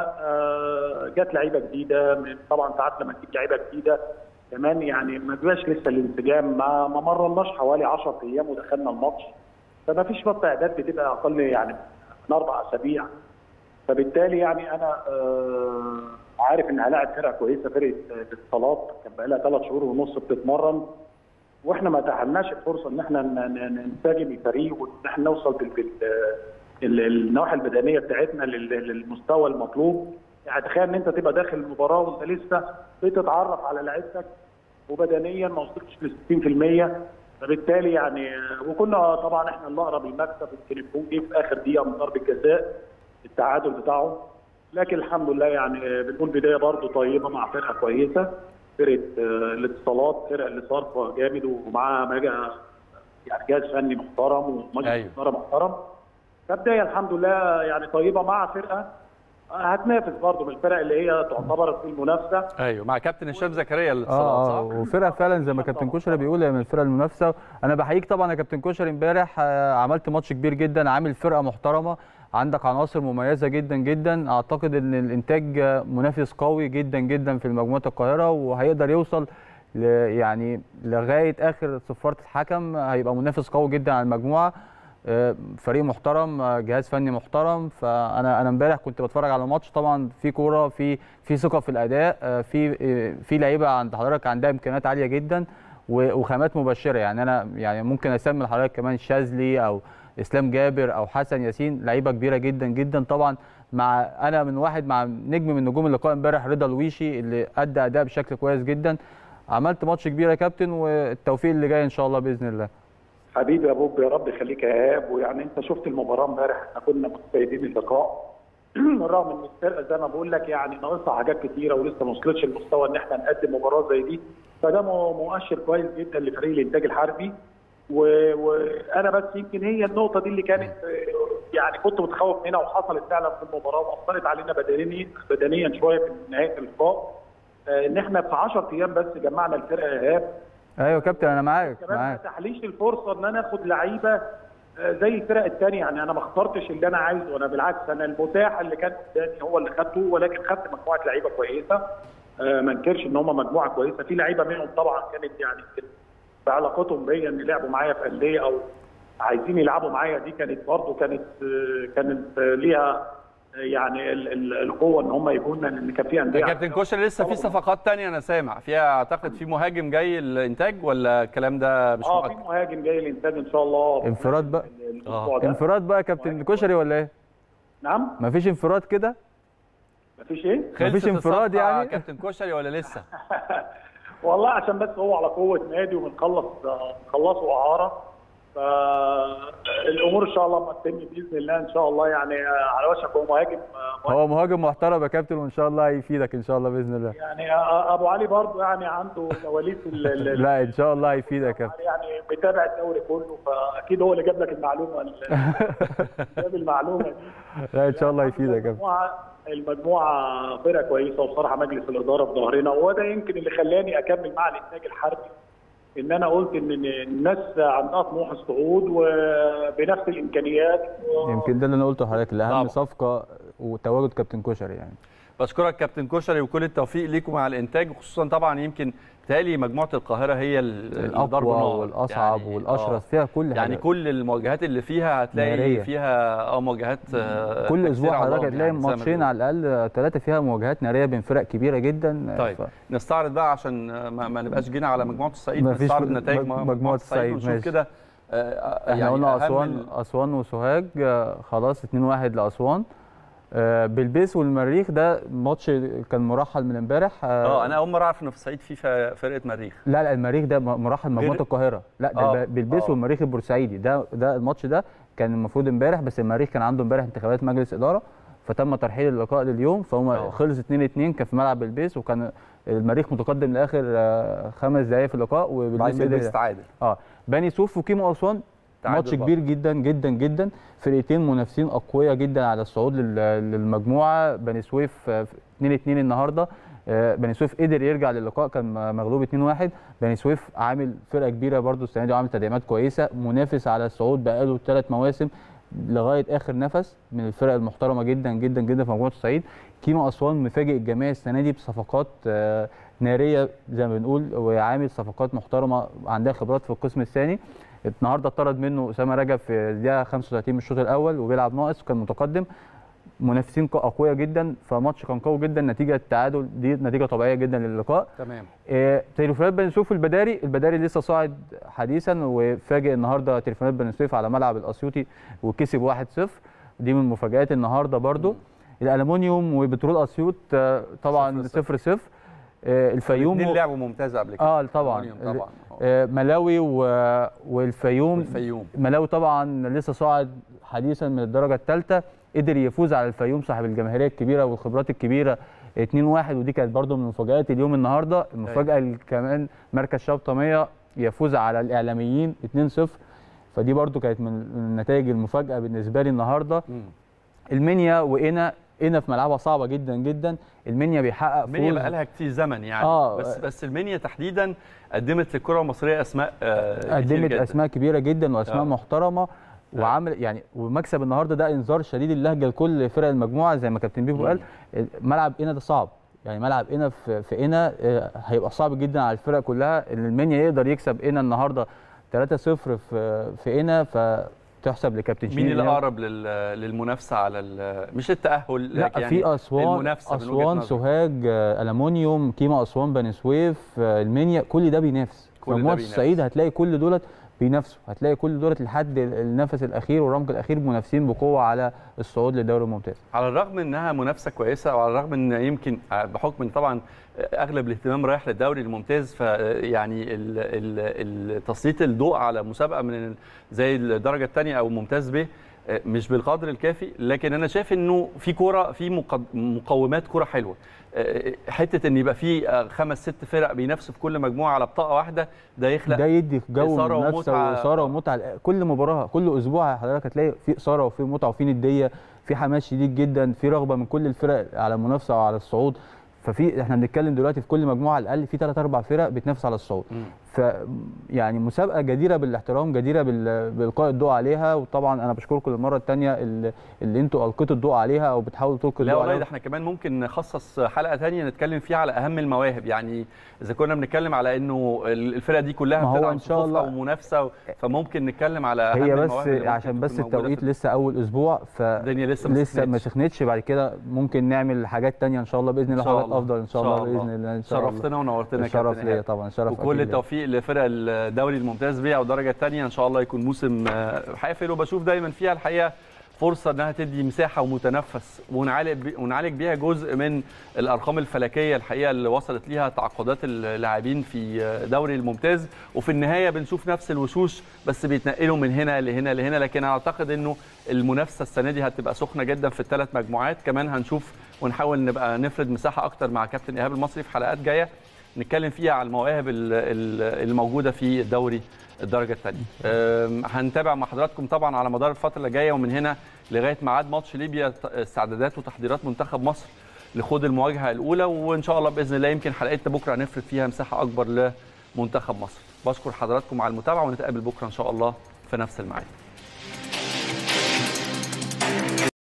فجت لعيبه جديده من- طبعا ساعات لما تجيب لعيبه جديده كمان يعني ما بيبقاش لسه الانسجام ما ما مرناش حوالي 10 ايام ودخلنا الماتش فما فيش فتره اعداد بتبقى اقل يعني من اربع اسابيع فبالتالي يعني انا آه، عارف ان هلاعب فرقه كويسه فرقه آه، الاتصالات كان بقى لها ثلاث شهور ونص بتتمرن واحنا ما تحملناش الفرصه ان احنا ن- ن- ننسجم الفريق وان احنا نوصل بال بال- ال- النواحي البدنيه بتاعتنا لل- للمستوى المطلوب يعني تخيل ان انت تبقى داخل المباراه وانت لسه بتتعرف على لعيبتك وبدنيا ما وصلتش ل 60% فبالتالي يعني آه، وكنا طبعا احنا اللي اقرب المكسب يمكن الجون جه في اخر دقيقه من ضربه جزاء التعادل بتاعه لكن الحمد لله يعني آه، بنقول بدايه برضه طيبه مع فرقه كويسه فرقه آه، الاتصالات فرقه اللي صارفه جامد ومعاها مجا يعني جهاز فني محترم ومجلس أيوة. اداره محترم فبدايه الحمد لله يعني طيبه مع فرقه آه، هتنافس برضه من الفرق اللي هي تعتبر في المنافسه ايوه مع كابتن هشام زكريا اه الاتصالات اه صح؟ وفرقه فعلا زي ما كابتن كشري بيقول هي من الفرق المنافسه انا بحييك طبعا يا كابتن كشري امبارح آه، عملت ماتش كبير جدا عامل فرقه محترمه عندك عناصر مميزه جدا جدا اعتقد ان الانتاج آه، منافس قوي جدا جدا في مجموعه القاهره وهيقدر يوصل ل يعني لغايه اخر صفاره الحكم هيبقى منافس قوي جدا على المجموعه آه، فريق محترم آه، جهاز فني محترم فانا انا امبارح كنت بتفرج على الماتش طبعا في كوره في في ثقه في الاداء آه، في آه، في لعيبه عند حضرتك عندها امكانيات عاليه جدا و- وخامات مبشره يعني انا يعني ممكن اسمي لحضرتك كمان شاذلي او اسلام جابر او حسن ياسين لعيبه كبيره جدا جدا طبعا مع انا من واحد مع نجم من نجوم اللقاء امبارح رضا الويشي اللي ادى اداء بشكل كويس جدا عملت ماتش كبير يا كابتن والتوفيق اللي جاي ان شاء الله باذن الله حبيبي يا بوب يا رب يخليك يا ايهاب ويعني انت شفت المباراه امبارح احنا كنا متفائلين اللقاء رغم ان الفرقه زي ما بقول لك يعني ناقصها حاجات كتيره ولسه ما وصلتش لمستوى ان احنا نقدم مباراه زي دي فده مو- مؤشر كويس جدا لفريق الانتاج الحربي و- وانا بس يمكن هي النقطه دي اللي كانت آه، يعني كنت متخوف منها وحصلت فعلا في المباراه واثرت علينا بدنيا بدنيا شويه في نهايه اللقاء آه، ان احنا في 10 ايام بس جمعنا الفرقه يا ايهاب ايوه يا كابتن انا معاك كمان ما معاك اتاحليش الفرصه ان انا اخد لعيبه آه، زي الفرق الثانيه يعني انا ما اخترتش اللي انا عايزه انا بالعكس انا المتاح اللي كان قدامي هو اللي خدته ولكن خدت مجموعه لعيبه كويسه آه، ما انكرش ان هم مجموعه كويسه في لعيبه منهم طبعا كانت يعني بعلاقتهم بيا ان لعبوا معايا في انديه او عايزين يلعبوا معايا دي كانت برضه كانت آه، كانت آه، ليها آه، يعني ال- ال- القوه ان هم يجوا لنا لان كان في انديه يا كابتن كشري لسه في صفقات تانية انا سامع فيها اعتقد في مهاجم جاي الانتاج ولا الكلام ده مش اه في مؤكد مهاجم جاي الانتاج ان شاء الله انفراد بقى؟ الاسبوع ده انفراد بقى يا كابتن كشري ولا ايه نعم مفيش انفراد كده مفيش ايه مفيش خلصت انفراد الصفقة يعني؟ كابتن كشري ولا لسه؟ والله عشان بس هو على قوه نادي وبنخلص بنخلصه اعاره فالامور ان شاء الله ما تتم باذن الله ان شاء الله يعني على وشك هو مهاجم هو مهاجم محترم يا كابتن وان شاء الله هيفيدك ان شاء الله باذن الله يعني ابو علي برضه يعني عنده كواليس ال- ال- لا ان شاء الله هيفيدك يا كابتن يعني بيتابع الدوري كله فاكيد هو اللي جاب لك المعلومه ال- جاب المعلومه دي لا ان شاء الله يفيدك يا كابتن المجموعه المجموعه فرقه كويسه وبصراحه مجلس الاداره في ظهرنا وده يمكن اللي خلاني اكمل مع الانتاج الحربي ان انا قلت ان الناس عندها طموح الصعود وبنفس الامكانيات و... يمكن ده اللي انا قلته لحضرتك اللي طبعا. اهم صفقه وتواجد كابتن كشري يعني بشكرك كابتن كشري وكل التوفيق ليكم مع الانتاج وخصوصا طبعا يمكن بالتالي مجموعه القاهره هي ال- الضرب الاقوى نار. والاصعب يعني والاشرس آه. فيها كل حاجه يعني كل المواجهات اللي فيها هتلاقي نارية. فيها اه مواجهات آه، كل تكسير اسبوع حضرتك عظام هتلاقي يعني زي ما ماتشين بيقولوا. على الاقل ثلاثه فيها مواجهات ناريه بين فرق كبيره جدا طيب ف- نستعرض بقى عشان ما, ما نبقاش جينا على مجموعه الصعيد مفيش نستعرض مج- نتائج مج- مجموعه, مجموعة الصعيد، ونشوف ماشي. كده آه، احنا يعني قلنا أهم اسوان ال- اسوان وسوهاج آه، خلاص 2-1 لاسوان آه، بلبيس والمريخ ده ماتش كان مرحل من امبارح اه انا اول مره اعرف ان في الصعيد في ف- فرقه مريخ لا لا المريخ ده م- مرحل مجموعه غير- القاهره لا ده آه، ب- بلبيس آه. والمريخ البورسعيدي ده ده الماتش ده كان المفروض امبارح بس المريخ كان عنده امبارح انتخابات مجلس اداره فتم ترحيل اللقاء لليوم فهم آه. خلص 2 2 كان في ملعب بلبيس وكان المريخ متقدم لاخر آه، خمس دقائق في اللقاء بعدين وبلبيس بلبس قدر- تعادل اه بني سوف وكيمو اسوان تعادل ماتش برضه. كبير جدا جدا جدا فرقتين منافسين اقوياء جدا على الصعود لل- للمجموعه بني سويف 2 2 النهارده آه، بني سويف قدر يرجع للقاء كان مغلوب 2 1 بني سويف عامل فرقه كبيره برضو السنه دي وعامل تدعيمات كويسه منافس على الصعود بقاله ثلاث مواسم لغايه اخر نفس من الفرق المحترمه جدا جدا جدا في مجموعه الصعيد كيما اسوان مفاجئ الجميع السنه دي بصفقات آه، ناريه زي ما بنقول وعامل صفقات محترمه عندها خبرات في القسم الثاني النهارده اتطرد منه اسامه رجب في الدقيقه 35 من الشوط الاول وبيلعب ناقص وكان متقدم منافسين ق- اقوياء جدا فماتش كان قوي جدا نتيجه التعادل دي نتيجه طبيعيه جدا للقاء تمام آه، تليفونات بني سويف البداري البداري لسه صاعد حديثا وفاجئ النهارده تليفونات بني سويف على ملعب الاسيوطي وكسب 1-0 دي من مفاجات النهارده برضو الالومنيوم وبترول اسيوط آه، طبعا صفر 0-0 الفيوم الاثنين لعبوا ممتازه قبل كده اه طبعا ألمونيوم طبعا آه، ملاوي و- والفيوم الفيوم ملاوي طبعا لسه صاعد حديثا من الدرجه الثالثه قدر يفوز على الفيوم صاحب الجماهيريه الكبيره والخبرات الكبيره 2-1 ودي كانت برضو من مفاجات اليوم النهارده المفاجاه اللي كمان مركز شباب طميه يفوز على الاعلاميين 2-0 فدي برضو كانت من من النتائج المفاجاه بالنسبه لي النهارده مم. المنيا وقنا قنا في ملعبها صعبه جدا جدا المنيا بيحقق المنيا فوز بقى لها كتير زمن يعني آه. بس بس المنيا تحديدا قدمت للكره المصريه اسماء آه كتير قدمت جداً. اسماء كبيره جدا واسماء آه. محترمه وعمل يعني ومكسب النهارده ده انذار شديد اللهجه لكل فرق المجموعه زي ما كابتن بيبو قال ملعب قنا ده صعب يعني ملعب قنا في في قنا آه، هيبقى صعب جدا على الفرق كلها ان المنيا يقدر يكسب قنا النهارده 3-0 في في قنا فتحسب لكابتن مين شيرين اللي إمام. اقرب لل- للمنافسه على ال- مش التاهل لا لكن يعني في اسوان المنافسه من وجهة اسوان نظرك. سوهاج آه، المونيوم كيما اسوان بني سويف آه، المنيا كل ده بينافس كل ده مجموعه بينافس. الصعيد هتلاقي كل دولت بينافسوا هتلاقي كل دولت لحد النفس الاخير والرمق الاخير منافسين بقوه على الصعود للدوري الممتاز على الرغم انها منافسه كويسه وعلى الرغم ان يمكن بحكم ان طبعا اغلب الاهتمام رايح للدوري الممتاز فيعني ال- ال- ال- تسليط الضوء على مسابقه من ال- زي الدرجه الثانيه او ممتاز ب مش بالقدر الكافي لكن انا شايف انه في كوره في مقد- مقومات كوره حلوه حته ان يبقى في خمس ست فرق بينافسوا في كل مجموعه على بطاقه واحده ده يخلق ده يدي جو إثارة منافسه ومتعة. واثاره ومتعه كل مباراه كل اسبوع حضرتك هتلاقي في اثاره وفي متعه وفي نديه في حماس شديد جدا في رغبه من كل الفرق على المنافسه وعلى الصعود ففي احنا بنتكلم دلوقتي في كل مجموعه على الاقل في ثلاث اربع فرق بتنافس على الصعود مم. ف يعني مسابقه جديره بالاحترام جديره بال- بالقاء الضوء عليها وطبعا انا بشكركم للمره الثانيه اللي, اللي انتوا القيتوا الضوء عليها او بتحاولوا تلقوا لا الضوء والله ده عليها احنا كمان ممكن نخصص حلقه ثانيه نتكلم فيها على اهم المواهب يعني اذا كنا بنتكلم على انه الفرقه دي كلها ما هو بتلعب إن شاء صفوف الله- او منافسه فممكن نتكلم على اهم هي بس المواهب اللي ممكن عشان بس تكون موجودة التوقيت في- لسه اول اسبوع ف الدنيا لسه ما لسه ما سخنتش. سخنتش بعد كده ممكن نعمل حاجات تانية ان شاء الله باذن الله إن شاء حاجات الله. افضل ان شاء الله باذن الله ان شاء الله شرفتنا ونورتنا يا شرف كابتن ليا إيهاب. طبعا شرف وكل أكيد ليا. التوفيق لفرق الدوري الممتاز بيه او الدرجه الثانيه ان شاء الله يكون موسم آه، حافل وبشوف دايما فيها الحقيقه فرصه انها تدي مساحه ومتنفس ونعالج بي- ونعالج بيها جزء من الارقام الفلكيه الحقيقه اللي وصلت ليها تعاقدات اللاعبين في آه، دوري الممتاز وفي النهايه بنشوف نفس الوشوش بس بيتنقلوا من هنا لهنا لهنا لكن اعتقد انه المنافسه السنه دي هتبقى سخنه جدا في الثلاث مجموعات كمان هنشوف ونحاول نبقى نفرد مساحه اكتر مع كابتن ايهاب المصري في حلقات جايه نتكلم فيها على المواهب ال- ال- الموجوده في الدوري الدرجه الثانيه هنتابع مع حضراتكم طبعا على مدار الفتره اللي جايه ومن هنا لغايه ميعاد ماتش ليبيا ت- استعدادات وتحضيرات منتخب مصر لخوض المواجهه الاولى وان شاء الله باذن الله يمكن حلقتنا بكره هنفرد فيها مساحه اكبر لمنتخب مصر بشكر حضراتكم على المتابعه ونتقابل بكره ان شاء الله في نفس الميعاد